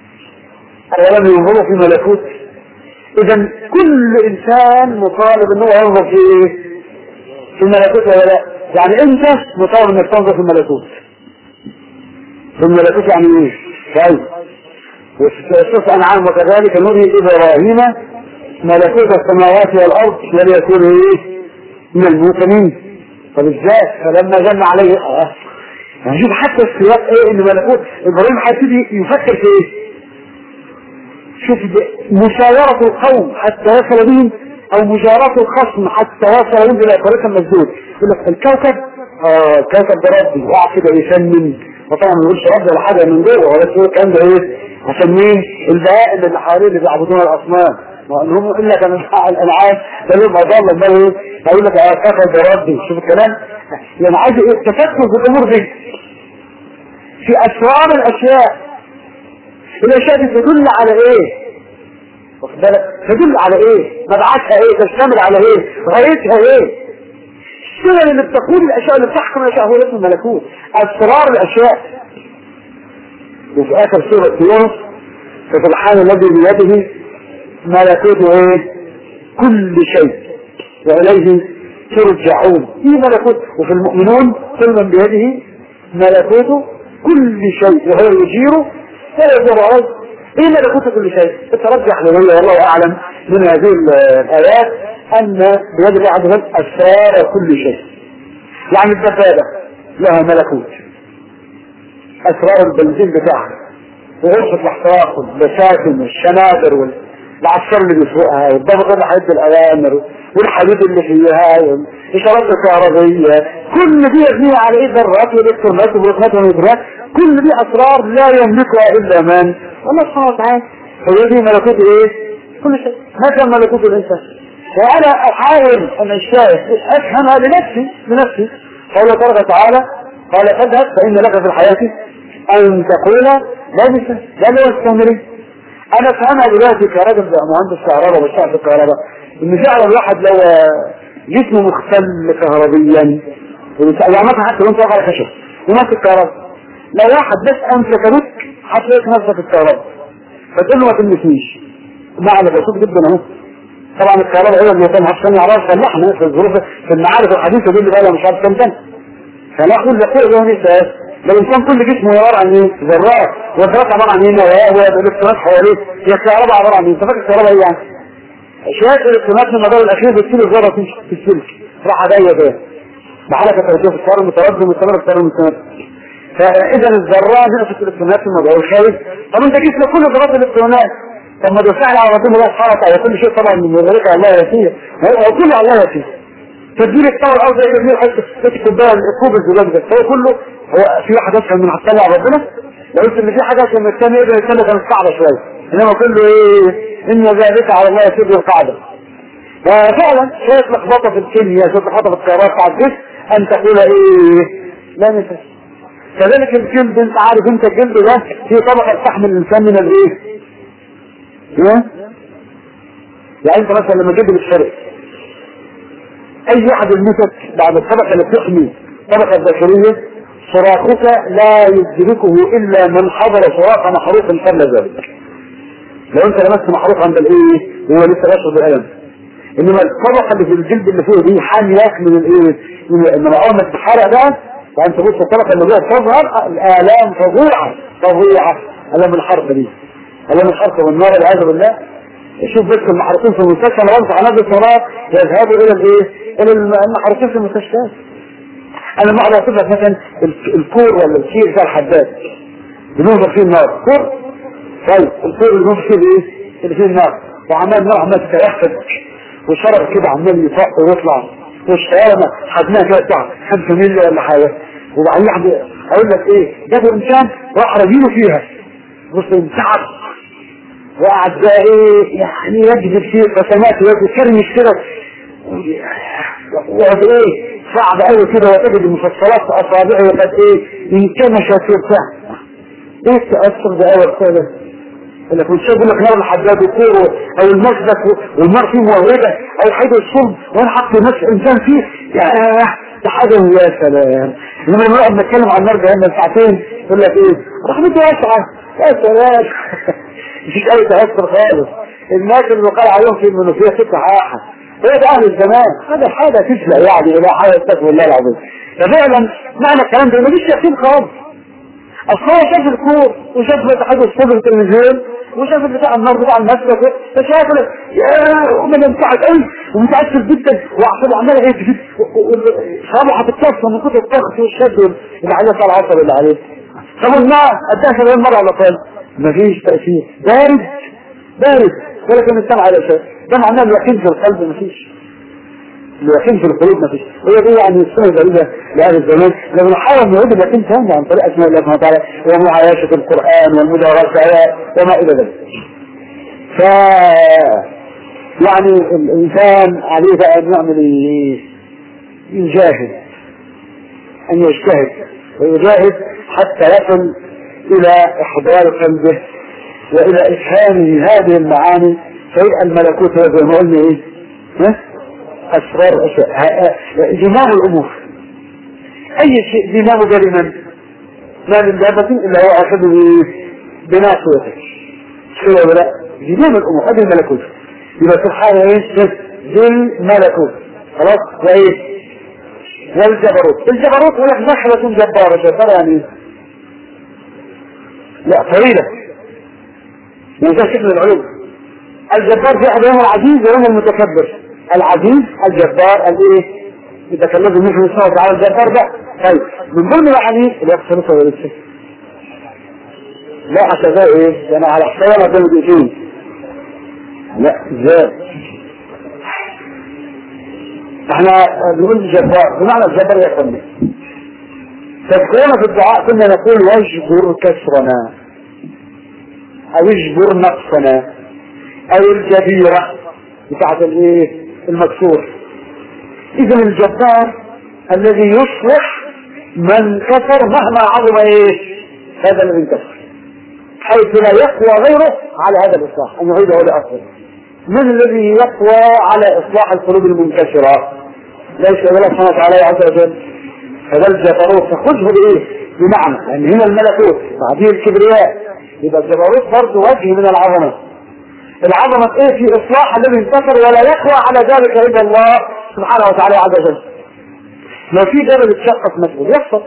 أولا ينظروا في ملكوت إذا كل إنسان مطالب أنه ينظر في إيه؟ في الملكوت ولا لا؟ يعني أنت مطالب أنك تنظر في الملكوت في الملكوت يعني إيه؟ طيب وفي أنعام وكذلك نري إبراهيم ملكوت السماوات والأرض وليكون إيه؟ من الموقنين طب ازاي؟ فلما جن عليه آه. يعني شوف حتى السياق ايه ان ملكوت ابراهيم هيبتدي يفكر في ايه؟ شوف مشاورة القوم حتى يصل بهم او مجاراة الخصم حتى يصل بهم الى طريق المسدود يقول لك الكوكب اه الكوكب ده ربي وقع كده يسمن وطبعا ما يقولش ربي ولا حاجه من جوه ولا يقول الكلام ده ايه عشان مين البهائم اللي حواليه اللي بيعبدون الاصنام وانهم الا كان الانعام ده يبقى ضل امال ايه هيقول لك اه الكوكب ده ربي شوف الكلام يعني عايز ايه التفكر في الامور دي في اسرار الاشياء الاشياء دي تدل على ايه واخد بالك تدل على ايه مبعثها ايه تشتمل على ايه غايتها ايه السنن اللي بتقول الاشياء اللي بتحكم الاشياء هو اسم الملكوت اسرار الاشياء وفي اخر سورة يونس فسبحان الذي بيده ملكوت ايه كل شيء واليه ترجعون في ملكوت وفي المؤمنون كل من بيده ملكوت كل شيء وهو يجير ولا يجير عليه ايه ملكوت كل شيء تترجح لله والله اعلم من هذه الايات ان بيد الله عز وجل اسرار كل شيء يعني الدبابه لها ملكوت اسرار البنزين بتاعها وغرفه الاحتراق والبساتم والشنادر والعسكر اللي بيسوقها والضابط اللي هيدي الاوامر والحديد اللي فيها والاشارات الكهربائيه كل دي مبنيه على ايه ذرات والالكترونات والبروتونات والنيوترونات كل دي اسرار لا يملكها الا من الله سبحانه وتعالى هي دي ملكوت ايه كل شيء هذا ملكوت الانسان وانا احاول ان اجتهد افهمها لنفسي لنفسي قال تبارك وتعالى قال اذهب فان لك في الحياه ان تقول لا بس لا لا استمري انا افهمها دلوقتي كراجل مهندس كهرباء بشتغل في الكهرباء ان فعلا الواحد لو جسمه مختل كهربيا يعني مثلا حتى لو انت واقع على خشب وماسك الكهرباء لو واحد بس امسك بك هتلاقيك نفسك الكهرباء فتقول له ما تلمسنيش معنى بسيط جدا اهو طبعا الكهرباء هي اللي كان عشان يعرفها اللحمه في الظروف في المعارف الحديثه دي اللي بقى لها مش عارف كام سنه فانا اقول لك ايه ده لو الانسان كل جسمه عباره عن ايه؟ ذرات والذرات عباره عن ايه؟ نوايا والالكترونات حواليه هي الكهرباء عباره عن ايه؟ انت فاكر الكهرباء ايه يعني؟ شويه الالكترونات من المدار الاخير بتصير الذره تمشي في السلك راح جايه كده بحركه توجيه في التيار المتردد والتيار التيار المستمر فاذا الذرات نقصت الالكترونات في المدار الخارج طب انت جسمك كله ذرات الالكترونات طب ما تدفع على ربنا الله سبحانه وتعالى كل شيء طبعا من ذلك الله يسير هو كله الله يسير تدبير الطاوة الأرض زي تدبير حتى تكتب بقى الكوب الزجاج ده هو كله هو في واحد أسهل من هتطلع ربنا لو قلت إن في حاجة أسهل من الثانية يبقى الثانية كانت صعبة شوية إنما كله إيه إن ذلك على الله يسير القاعدة وفعلا شوية لخبطة في الكيمياء شوية لخبطة في الكهرباء بتاع الجسم أن تقول إيه لا نفس كذلك الجلد انت عارف انت الجلد ده في طبقة تحمل الانسان من الايه؟ ايه؟ يعني انت مثلا لما جلد الشرق اي واحد يلمسك بعد الطبقة اللي بتحمي الطبقة الداخلية صراخك لا يدركه الا من حضر صراخ محروق قبل ذلك لو انت لمست محروق عند الايه هو لسه يشعر بالالم انما الطبقة اللي في الجلد اللي فوق دي حامية من الايه من انما اول ما تتحرق ده فانت بص الطبقة اللي جوه تظهر الالام فظيعة فظيعة الام الحرق دي الام الحرق والنار والعياذ بالله شوف بس المحروقين في المستشفى انا بنصح نادي الصلاة يذهبوا الى الايه الى المحروقين في المستشفيات انا ما اقدر لك مثلا الكور ولا الكير بتاع الحداد بنوضع فيه النار كور طيب الكور اللي بنوضع فيه ايه اللي فيه النار وعمال النار عمال تتيحفظ وشرب كده عمال يطق ويطلع والشوارع حجمها كده بتاع 5 مللي ولا حاجه وبعدين واحد اقول لك ايه جابوا انسان راح رجيله فيها بص انتعب وقعد بقى ايه يعني يجذب فيه رسمات ويكرمش كده وقعد ايه صعب قوي كده وتجد المفصلات في اصابعه وقد ايه انكمشت وبتاع ايه التاثر ده قوي كده اللي كنت شايف لك نار الحداد وكوره او المسبك والنار فيه موهبه او حاجه الصلب وانا حط نفس انسان فيه يا ده حاجه يا سلام لما نقعد نتكلم عن النار جهنم ساعتين يقول لك ايه رحمته واسعه يا سلام مفيش اي تاثر خالص الناس اللي قال عليهم في المنوفيه ست حاحه هو ده اهل الزمان هذا حاجه تسلق يعني الى حاجه استغفر الله العظيم ففعلا معنى الكلام ده مفيش يقين خالص اصل هو شاف الكور وشاف حاجه الصبح في التلفزيون وشاف بتاع النار بتاع المسجد فشاف لك يا من انتعد قوي ومتاثر جدا وعصب عمال ايه تجيب صابه هتتكسر من كتر الضغط والشد اللي عليه بتاع العصب اللي عليه طب الماء قدها شباب مره على طول مفيش تاثير بارد بارد ولكن السمع على شيء ده معناه اليقين في القلب مفيش اليقين في القلوب مفيش هي دي يعني السنة الغريبة لأهل الزمان لما نحاول نعود اليقين تاني عن طريق أسماء الله سبحانه وتعالى ومعايشة القرآن والمدارسة وما إلى ذلك ف يعني الإنسان عليه بقى أن يعمل إيه؟ يجاهد أن يجتهد ويجاهد حتى يصل إلى إحضار قلبه وإلى إفهامه هذه المعاني فيبقى الملكوت زي ما قلنا إيه؟ ها؟ أسرار أشياء زمام الأمور أي شيء زمام ده لمن؟ ما من دابة إلا هو أخذ بناصيته شو ولا زمام الأمور هذه الملكوت يبقى سبحانه إيه؟ ذي الملكوت خلاص وإيه؟ والجبروت الجبروت هو لك نحلة جبارة جبارة يعني لا طويلة يعني ده شكل العلوم الجبار في أحد العزيز ويوم المتكبر العزيز الجبار الايه اذا كان لازم نحن نسمع تعالى الجبار ده طيب من ضمن المعاني اللي يقصر نصر ولسه لا هكذا ايه ده انا على حساب انا ده دقيقتين لا ازاي احنا بنقول جبار بمعنى الجبر يا اخواني تذكرنا في الدعاء كنا نقول واجبر كسرنا او اجبر نقصنا او الجبيرة بتاعت الايه المكسور اذا الجبار الذي يصلح من كفر مهما عظم ايه هذا الذي انكسر حيث لا يقوى غيره على هذا الاصلاح ان يعيده لاصله من الذي يقوى على اصلاح القلوب المنكسره ليس الله سبحانه وتعالى عز وجل فده الجبروت فخذه بايه بمعنى لان هنا الملكوت بعدين الكبرياء يبقى الجبروت برضه وجه من العظمه العظمه ايه في اصلاح الذي انتصر ولا يقوى على ذلك الا الله سبحانه وتعالى عز وجل لو في جبل اتشقق مسؤول يحصل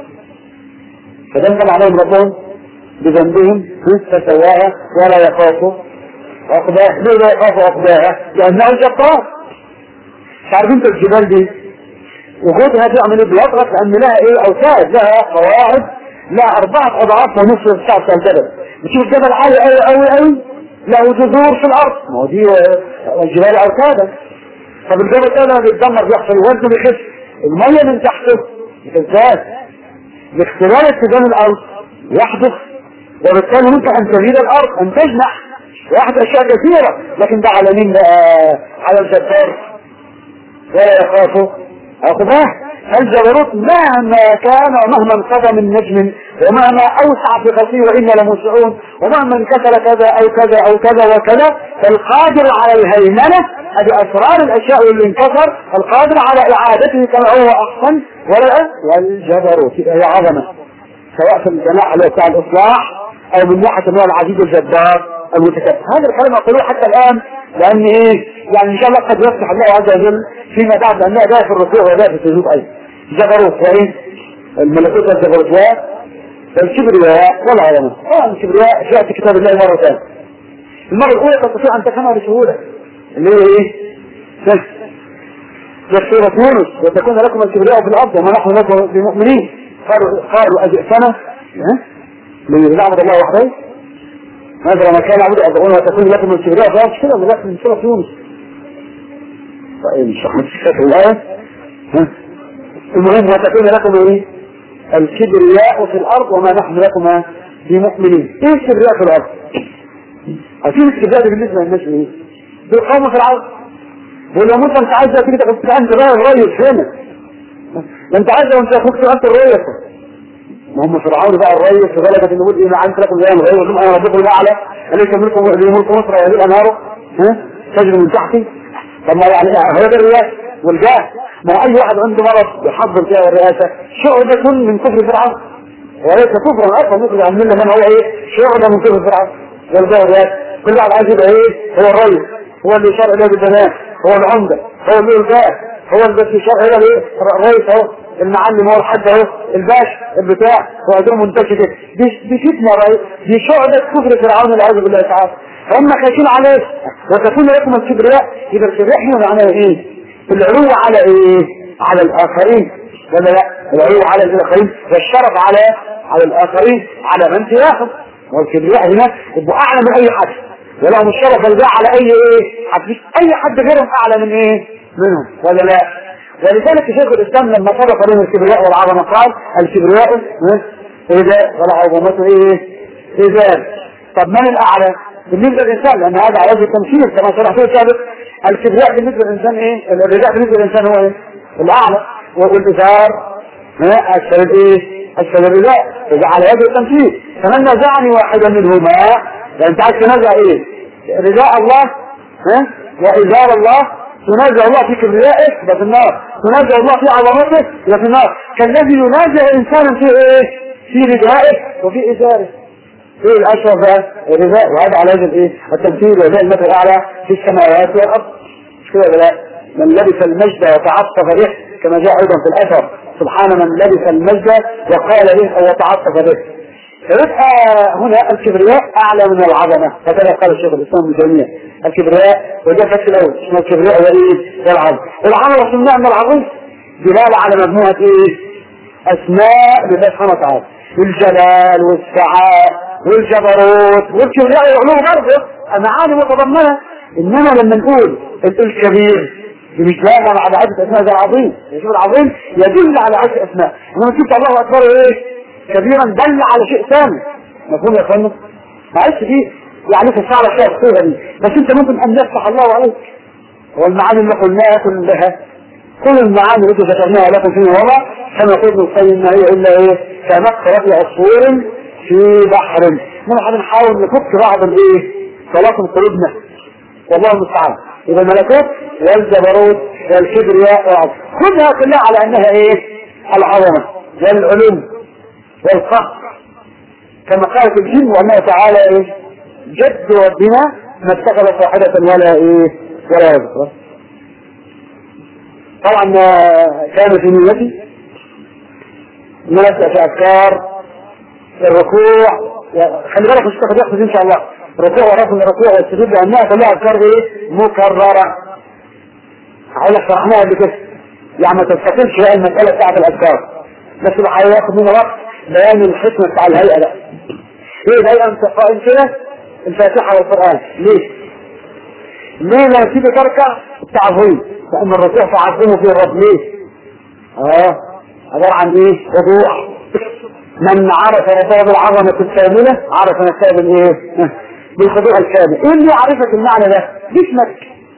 فدمدم عليهم ربهم بذنبهم فسواها ولا يخافوا عقباه ليه لا يخافوا عقباها لانه الجبار تعرف انت الجبال دي وجودها تعمل ايه بيضغط لان لها ايه اوتاد لها قواعد لها اربعة اضعاف ونصف الساعة بتاع الجبل بتشوف الجبل عالي قوي قوي قوي له جذور في الارض ما هو دي الجبال اوتادا طب الجبل ده لما بيتدمر بيحصل وزنه بيخف المية من تحته بتزداد باختلال اتجاه الارض يحدث وبالتالي ممكن ان تزيد الارض ان تجنح واحد اشياء كثيرة لكن ده على مين على الجبار ولا يخافوا عقباه الجبروت مهما كان ومهما انقضى من نجم ومهما اوسع في غسيل وانا لموسعون ومهما انكسر كذا او كذا او كذا وكذا فالقادر على الهيمنه هذه اسرار الاشياء اللي انكسر القادر على اعادته كما هو احسن ولا والجبروت هي عظمه سواء في الجناح اللي بتاع الاصلاح او من ناحيه ان هو العزيز الجبار المتكبر هذا الكلام اقوله حتى الان لان ايه يعني ان شاء الله قد يفتح الله عز وجل فيما بعد انها لا في الركوع ولا في السجود ايضا جبروت وايه الملكوت والجبروت والكبرياء والعظمه طبعا الكبرياء جاء في كتاب الله مره ثانيه المره الاولى تستطيع ان تفهمها بسهوله اللي هي ايه في سورة يونس وتكون لكم الكبرياء في الأرض وما نحن لكم بمؤمنين قالوا قالوا أجئتنا لنعبد الله وحده ماذا ما كان عبد أدعون وتكون لكم الكبرياء فهذا كده ولكن من سورة يونس طيب مش فاكر الآية المهم وتكون لكم ايه الكبرياء في الأرض وما نحن لكم بمؤمنين ايه الكبرياء في الأرض عارفين الكبرياء بالنسبة للناس ايه دول قوم في العرض ولو انت انت عايز تيجي تاخد انت بقى الريس هنا ده انت عايز انت اخوك انت الريس ما هم فرعون بقى الريس فبلغت ان يقول ايه ما عندك لكم ايام الريس ثم انا ربكم الاعلى اليس منكم ملك مصر وهذه الانهار ها تجري من تحتي طب ما يعني هو ده الرياس والجاه ما هو اي واحد عنده مرض يحضر فيها الرئاسه شعبة من كفر فرعون وليس كفرا اصلا ممكن يعمل لنا من هو ايه شعبة من كفر فرعون والجاه الرئاسه كل واحد عايز يبقى ايه هو الريس هو اللي يشار اليه بالبنات هو العمده هو اللي الجاه هو اللي بس يشار اليه ايه الرئيس اهو المعلم هو الحاج اهو الباش البتاع وهدوم منتشره دي دي فتنه رئيس دي شعبة كفر فرعون والعياذ بالله تعالى هم خايفين عليه وتكون لكم الكبرياء يبقى الكبرياء هنا معناه ايه؟ العلو على ايه؟ على الاخرين ولا لا؟ العلو على الاخرين والشرف على على الاخرين على من سياهم والكبرياء هنا يبقوا اعلى من اي حد ولهم الشرف الباع على اي ايه؟ حد اي حد غيرهم اعلى من ايه؟ منهم ولا لا؟ ولذلك شيخ الاسلام لما فرق بين الكبرياء والعظمه قال الكبرياء رداء والعظمه ايه؟ ازار طب من الاعلى؟ بالنسبه للانسان لان هذا على وجه التمثيل كما شرح فيه السابق الكبرياء بالنسبه للانسان ايه؟ الرداء بالنسبه للانسان هو ايه؟ الاعلى والازار اسفل الايه؟ اسفل الرداء اذا على وجه التمثيل فمن نزعني واحدا منهما يعني انت عايز تنزع ايه؟ رداء الله ها؟ وازار الله تنازع الله في كبريائه يبقى في النار تنازع الله في عظمته يبقى في النار كالذي ينازع انسانا في ايه؟ في ردائه وفي ازاره ايه الاشرف بقى الرداء وهذا على وجه الايه التمثيل ورداء المثل الاعلى في السماوات والارض مش كده لا من لبس المجد وتعطف به كما جاء ايضا في الاثر سبحان من لبس المجد وقال به او وتعطف به فيبقى هنا الكبرياء اعلى من العظمه هكذا قال الشيخ الاسلام ابن تيميه الكبرياء وده الفتح الاول اسمه الكبرياء وايه والعظمه العظمه سميها من العظيم دلاله على مجموعه ايه اسماء لله سبحانه وتعالى الجلال والسعاء والجبروت والكبرياء والعلو برضه معاني متضمنه انما لما نقول الكبير مش دايما على عدد اسماء ده العظيم الشيء العظيم يدل على عدد اسماء انما كنت الله اكبر ايه كبيرا دل على شيء ثاني مفهوم يا اخوانا معلش دي يعني في الشعر شيء الصيغه دي بس انت ممكن ان يفتح الله عليك والمعاني اللي قلناها كلها كل المعاني التي ذكرناها لكم فيما مضى كما قلت ابن القيم ما هي الا ايه كمقرة عصفور في بحر نحن بنحاول نفك بعض الايه طلاقم قلوبنا والله المستعان اذا الملكوت والجبروت والكبرياء والعظم كلها كلها على انها ايه العظمه والعلوم والقهر كما قالت الجن وانه تعالى ايه جد ربنا ما اتخذ صاحبة ولا ايه ولا يذكر طبعا كان في نيتي ان انا في اذكار الركوع خلي بالك مش تاخد يحفظ ان شاء الله الركوع ورفع الركوع والسجود لانها كلها اذكار ايه مكرره هقول لك شرحناها قبل كده يعني ما تستقلش بقى المساله بتاعت الاذكار بس اللي هياخد منه وقت بيان الحكمه بتاع الهيئه ده ايه الهيئه انت قائم كده الفاتحه والقران ليه؟ ليه لما تيجي تركع تعظيم لان الركوع تعظمه في الرب ليه؟ اه عباره عن ايه؟ خضوع من عرف ربه بالعظمه الكامله عرف نفسه بالايه؟ بالخضوع الكامل ايه اللي يعرفك المعنى ده؟ جسمك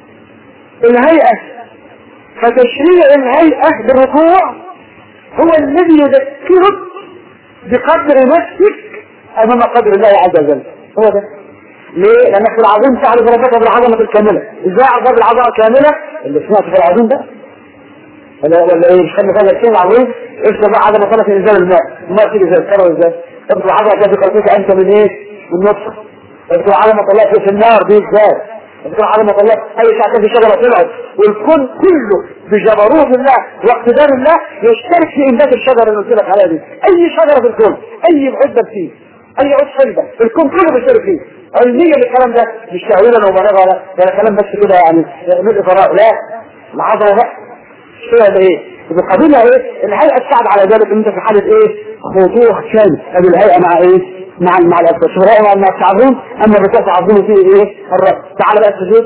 الهيئه فتشريع الهيئه بالركوع هو الذي يذكرك بقدر نفسك امام قدر الله عز وجل هو ده ليه؟ لانك في العظيم تعرف ربك بالعظمه الكامله ازاي اعرف بالعظمه الكامله اللي سمعت في العظيم ده ولا ولا ايه مش خلي بالك الشيء العظيم افرض بقى عدم طلب انزال الماء الماء تيجي زي الثروه ازاي افرض العظمه في خلقك انت من ايه من نطفه افرض عدم طلعت في النار دي ازاي افرض عدم طلعت اي ساعه في شجره طلعت والكون كله بجبروت الله واقتدار الله يشترك في انبات الشجره اللي قلت لك عليها دي اي شجره في الكون اي عده فيه اي عود حلبة الكون كله بيشترك فيه علميا الكلام ده مش تأويلا وبلاغة لا ده كلام بس كده يعني ملء فراغ لا العظمة بقى كده ولا ايه بقبيلة ايه الهيئة تساعد على ذلك ان انت في حالة ايه خضوع كامل ادي الهيئة مع ايه مع مع الأسفل شهراء مع التعظيم اما الركوع تعظيم فيه ايه الرب تعالى بقى السجود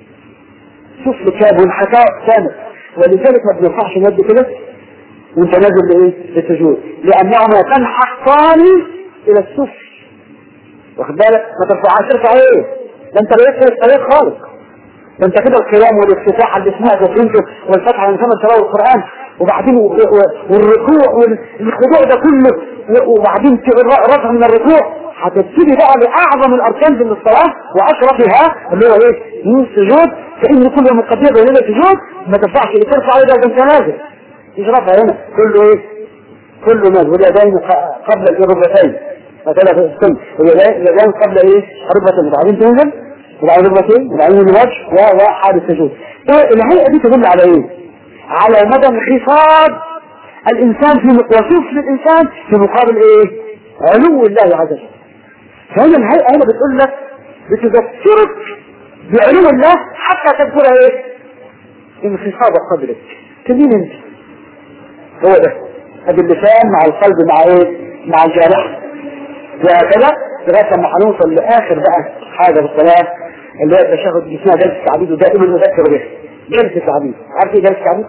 شوف الكاب والحكاء كامل ولذلك ما بينفعش نود كده وانت نازل لايه للسجود لانهما تنحقان الى السفل واخد بالك ما ترفعهاش ترفع ايه ده انت بقيت في الطريق خالص ده انت كده القيام والافتتاح اللي سمعته وفهمته والفتح من سنة تلاوة القرآن وبعدين والركوع والخضوع ده كله وبعدين رفع من الركوع هتبتدي بقى بأعظم الأركان في الصلاة وأشرفها اللي هو إيه؟ من السجود فإن كل مقدمة بين السجود ما تنفعش ترفع إيه ده أنت نازل تشرفها هنا كله إيه؟ كله نازل واليدين قبل الركبتين هكذا في السن اليدين قبل ايه ركبتين وبعدين تنزل وبعدين ركبتين وبعدين الوجه وحال السجود الهيئه دي تدل على ايه على مدى انخفاض الانسان في وصف للانسان في مقابل ايه علو الله عز وجل فهي الهيئه هنا بتقول لك بتذكرك بعلو الله حتى تذكر ايه انخفاض قدرك تمين انت هو ده ادي اللسان مع القلب مع ايه مع الجارح وهكذا لغايه لما هنوصل لاخر بقى حاجه في الصلاه اللي هي التشهد اسمها جلسه التعبيد ودائما نذكر بها جلسه التعبيد عارف ايه جلسه التعبيد؟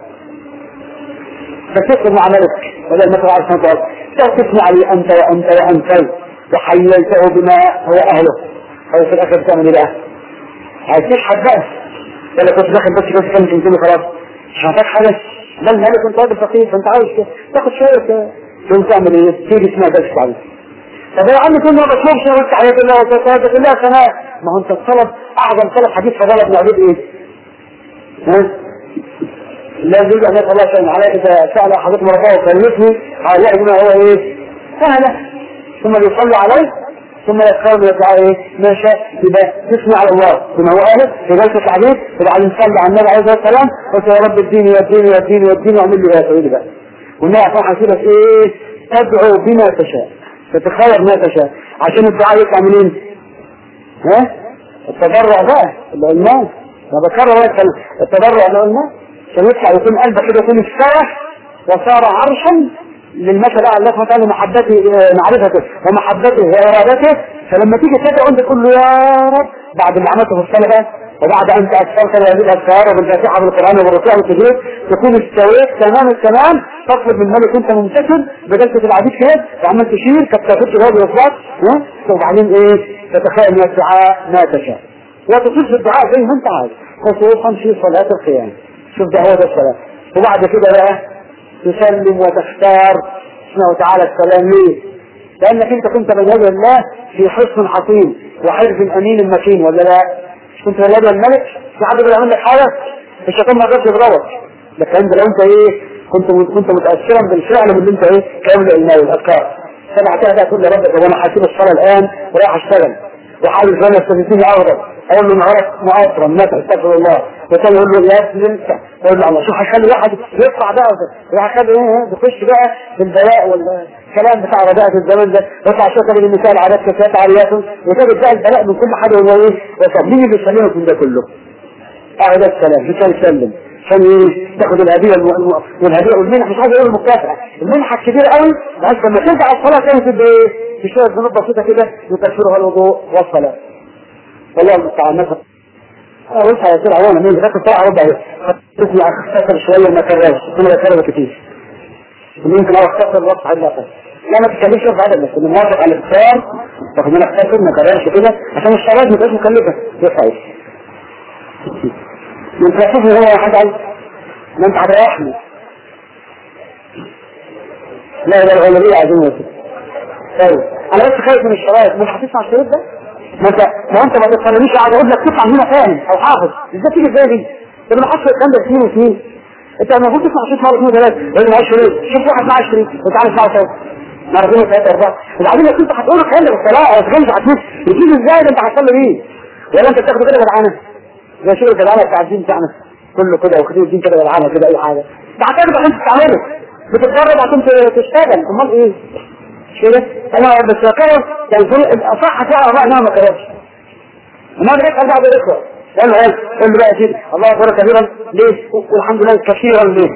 فتدخل مع ملك بدل ما تقعد سنة وتقعد تسمع لي انت وانت وانت وحييته بما هو اهله او في الاخر تعمل ايه بقى؟ هتشحت بقى ولا كنت داخل بس بس كلمه تنزلي خلاص مش محتاج حاجه ده الملك انت راجل فقير فانت عاوز تاخد شويه تقوم تعمل ايه؟ تيجي اسمها جلسه التعبيد طب يا عم كل ما بشوفش قلت حياة الله وتكاد الله سناء ما هو انت الطلب اعظم طلب حديث فضلت نعبد ايه ها لا يجوز ان يقول الله شيئا على اذا سأل احدكم رباه وكلمته على يعلم هو ايه سهلة ثم يصلي عليه ثم يذكر ويدعى ايه ما شاء يبقى تثني على الله ثم هو قال في جلسة العبيد وبعدين صلي على النبي عليه الصلاه والسلام قلت يا رب اديني واديني واديني واديني واعمل لي ايه تقول لي بقى والنبي عشان حسيبك ايه تدعو بما تشاء تتخير ما تشاء عشان الدعاء يطلع منين ها التضرع بقى اللي قلناه انا بكرر لك التضرع اللي قلناه عشان يطلع يكون قلبك كده يكون استوى وصار عرشا للمثل الله سبحانه وتعالى محبته معرفته ومحبته وارادته فلما تيجي تدعو انت تقول له يا رب بعد اللي عملته في الصلاه بقى وبعد ان تاثرت بهذه الاذكار وبالفاتحه بالقران وبالركوع والسجود تكون استويت تمام التمام تطلب من الملك وانت منتشر بدلت العبيد كده وعمال تشير كانت تاخدش جواب الاطلاق وبعدين ايه تتخيل من الدعاء ما تشاء وتصير في الدعاء زي ما انت عايز خصوصا في صلاه القيام شوف ده هو ده الصلاه وبعد كده بقى تسلم وتختار سبحانه وتعالى السلام ليه؟ لانك انت كنت بين يدي الله في حصن حصين وحرز امين مكين ولا لا؟ مش كنت بين يدي الملك في حد بيعمل لك حاجه الشيطان ما يقدرش يضربك لكن انت لو انت ايه كنت كنت متاثرا بالفعل من اللي انت ايه كامل الايمان والاذكار سبع كده بقى تقول لربك هو انا هسيب الصلاه الان ورايح اشتغل وحاول فانا استفيدني اغضب اقول له نهارك مؤثرا مثلا استغفر الله وكان يقول له يا ابني انت يقول له الله شو هيخلي واحد يطلع بقى وهيخلي ايه يخش بقى في البلاء والكلام بتاع رداءة الزمن ده يطلع شويه من النساء العادات كسات عاريات وتجد بقى البلاء من كل حاجه هو ايه وطب مين اللي يسلمك من ده كله؟ اهو ده السلام مش هيسلم عشان ايه تاخد الهديه الم- والهديه والمنح مش عايز اقول المكافاه المنحه الكبيره قوي بحيث لما ترجع الصلاه تاني تبقى ايه في شويه ذنوب بسيطه كده يكفرها الوضوء والصلاه والله المستعان مثلا انا بص على سرعه وانا من ذاك الساعه ربع تسمع اختصر شويه ما كررش كل كرر كتير يمكن او اختصر الوقت حد اخر لا ما تتكلمش في عدد بس اللي موافق على الاختيار تاخد منها اختصر ما كررش كده عشان الصلاه ما تبقاش مكلفه يصعب من تلففني هو حد قال ما انت هتريحني لا لا الغالبية عايزين وصل طيب انا بس خايف من الشرايط مش هتسمع الشريط ده ما انت ما انت ما تتكلميش قاعد اقول لك تطلع هنا فاهم او حافظ ازاي تيجي ازاي دي طب انا حاطط الكلام ده اثنين واثنين انت المفروض تسمع شريط مره اثنين وثلاثه لازم معايا شريط شوف واحد معاه شريط وتعالى اسمعه سوا مرتين وثلاثه اربعه وبعدين انت هتقول له خلي بالصلاه او تخلي هتموت يجيب ازاي ده انت هتصلي بيه ولا انت بتاخده كده جدعانه زي شغل الجدعانه بتاع الدين بتاعنا كله كده وخدوا الدين كده جدعانه كده اي حاجه ده هتاخده عشان تستعمله بتتدرب عشان تشتغل امال ايه مش كده انا بس كده يعني الاصح فعلا بقى انها ما كرهتش وما بدك ارجع بالاخوه قال له قال له بقى يا سيدي الله اكبر كبيرا ليه والحمد لله كثيرا ليه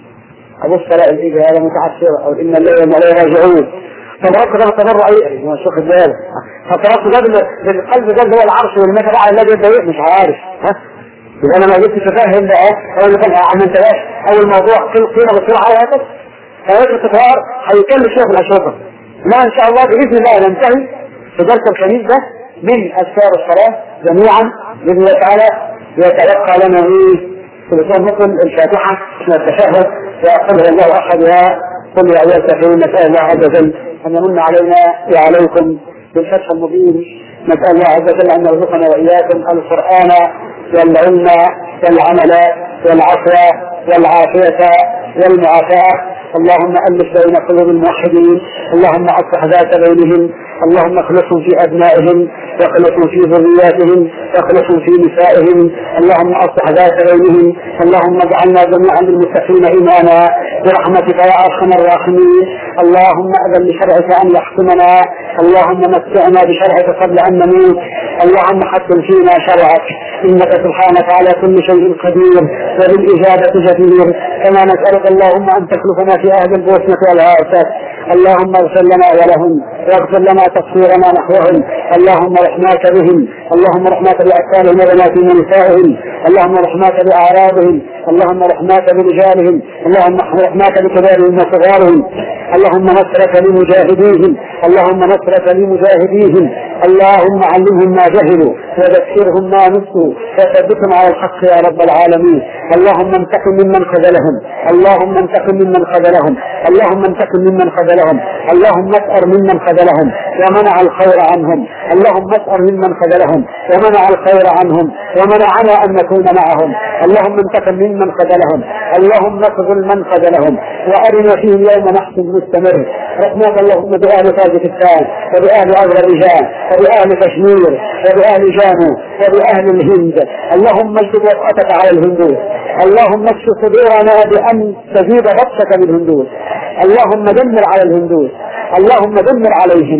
ابص الاقي الاجابه متعسره او ان الله وما لا راجعون فبرك ده تبرع ايه مش واخد بالك فبرك ده القلب ده اللي هو العرش والمثل على الذي يبدا مش عارف ها يبقى انا ما جبتش افهم ده او اللي كان عم انتباه او الموضوع قيمه بسرعه هكذا فهذا التكرار هيكلم شويه في الاشرطه ما ان شاء الله باذن الله ننتهي في درس الخميس ده من اذكار الصلاه جميعا باذن الله تعالى يتلقى لنا ايه في لسان مثل الفاتحه من التشهد ويقولها الله احد يا قل يا ايها الكافرون نسال الله عز وجل ان يمن علينا وعليكم بالفتح المبين نسال الله عز وجل ان يرزقنا واياكم القران والعلم والعمل والعفو والعافيه والمعافاه اللهم ألف بين قلوب الموحدين اللهم أصلح ذات بينهم اللهم اخلصهم في أبنائهم واخلصهم في ذرياتهم واخلصهم في نسائهم اللهم أصلح ذات بينهم اللهم اجعلنا جميعا للمتقين إماما برحمتك يا أرحم الراحمين اللهم أذن لشرعك أن يحكمنا اللهم متعنا بشرعك قبل أن نموت اللهم حكم فينا شرعك إنك سبحانك على كل شيء قدير وبالإجابة جدير كما نسألك اللهم أن تخلفنا في أهل البوسنة والهاتف اللهم اغفر لنا ولهم واغفر لنا تقصيرنا نحوهم اللهم رحماك بهم اللهم رحماك بأطفالهم وبناتهم ونسائهم اللهم رحماك بأعراضهم اللهم رحماك برجالهم اللهم رحماك بكبارهم وصغارهم اللهم نصرك لمجاهديهم اللهم نصرك لمجاهديهم اللهم علمهم ما جهلوا وذكرهم ما نسوا وثبتهم على الحق يا رب العالمين اللهم انتقم ممن خذلهم اللهم انتقم ممن خذلهم اللهم انتقم ممن خذلهم اللهم اسأر ممن خذلهم ومنع الخير عنهم اللهم اسأر ممن خذلهم ومنع الخير عنهم ومنعنا أن نكون معهم اللهم انتقم ممن خذلهم اللهم اخذل من خذلهم وأرنا فيهم يوم نحس مستمر رحمك اللهم بأهل تاجكستان وبأهل أذربيجان وبأهل كشمير وبأهل جامو وبأهل الهند اللهم اشدد وطأتك على الهندوس اللهم اشف صدورنا بأن تزيد بطشك بالهندوس اللهم دمر على الهندوس اللهم دمر عليهم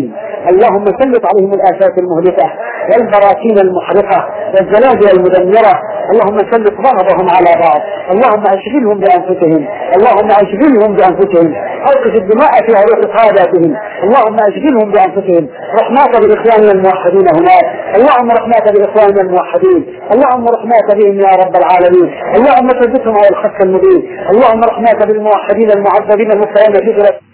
اللهم سلط عليهم الآفات المهلكة والبراكين المحرقة والزلازل المدمرة اللهم سلط بعضهم على بعض اللهم اشغلهم بأنفسهم اللهم اشغلهم بأنفسهم اوقف الدماء في عروق قاداتهم اللهم اشغلهم بأنفسهم رحماك بإخواننا الموحدين هناك اللهم رحماك بإخواننا الموحدين اللهم رحماك بهم يا رب العالمين اللهم ثبتهم على الخط المبين اللهم رحماك بالموحدين المعذبين المستعين في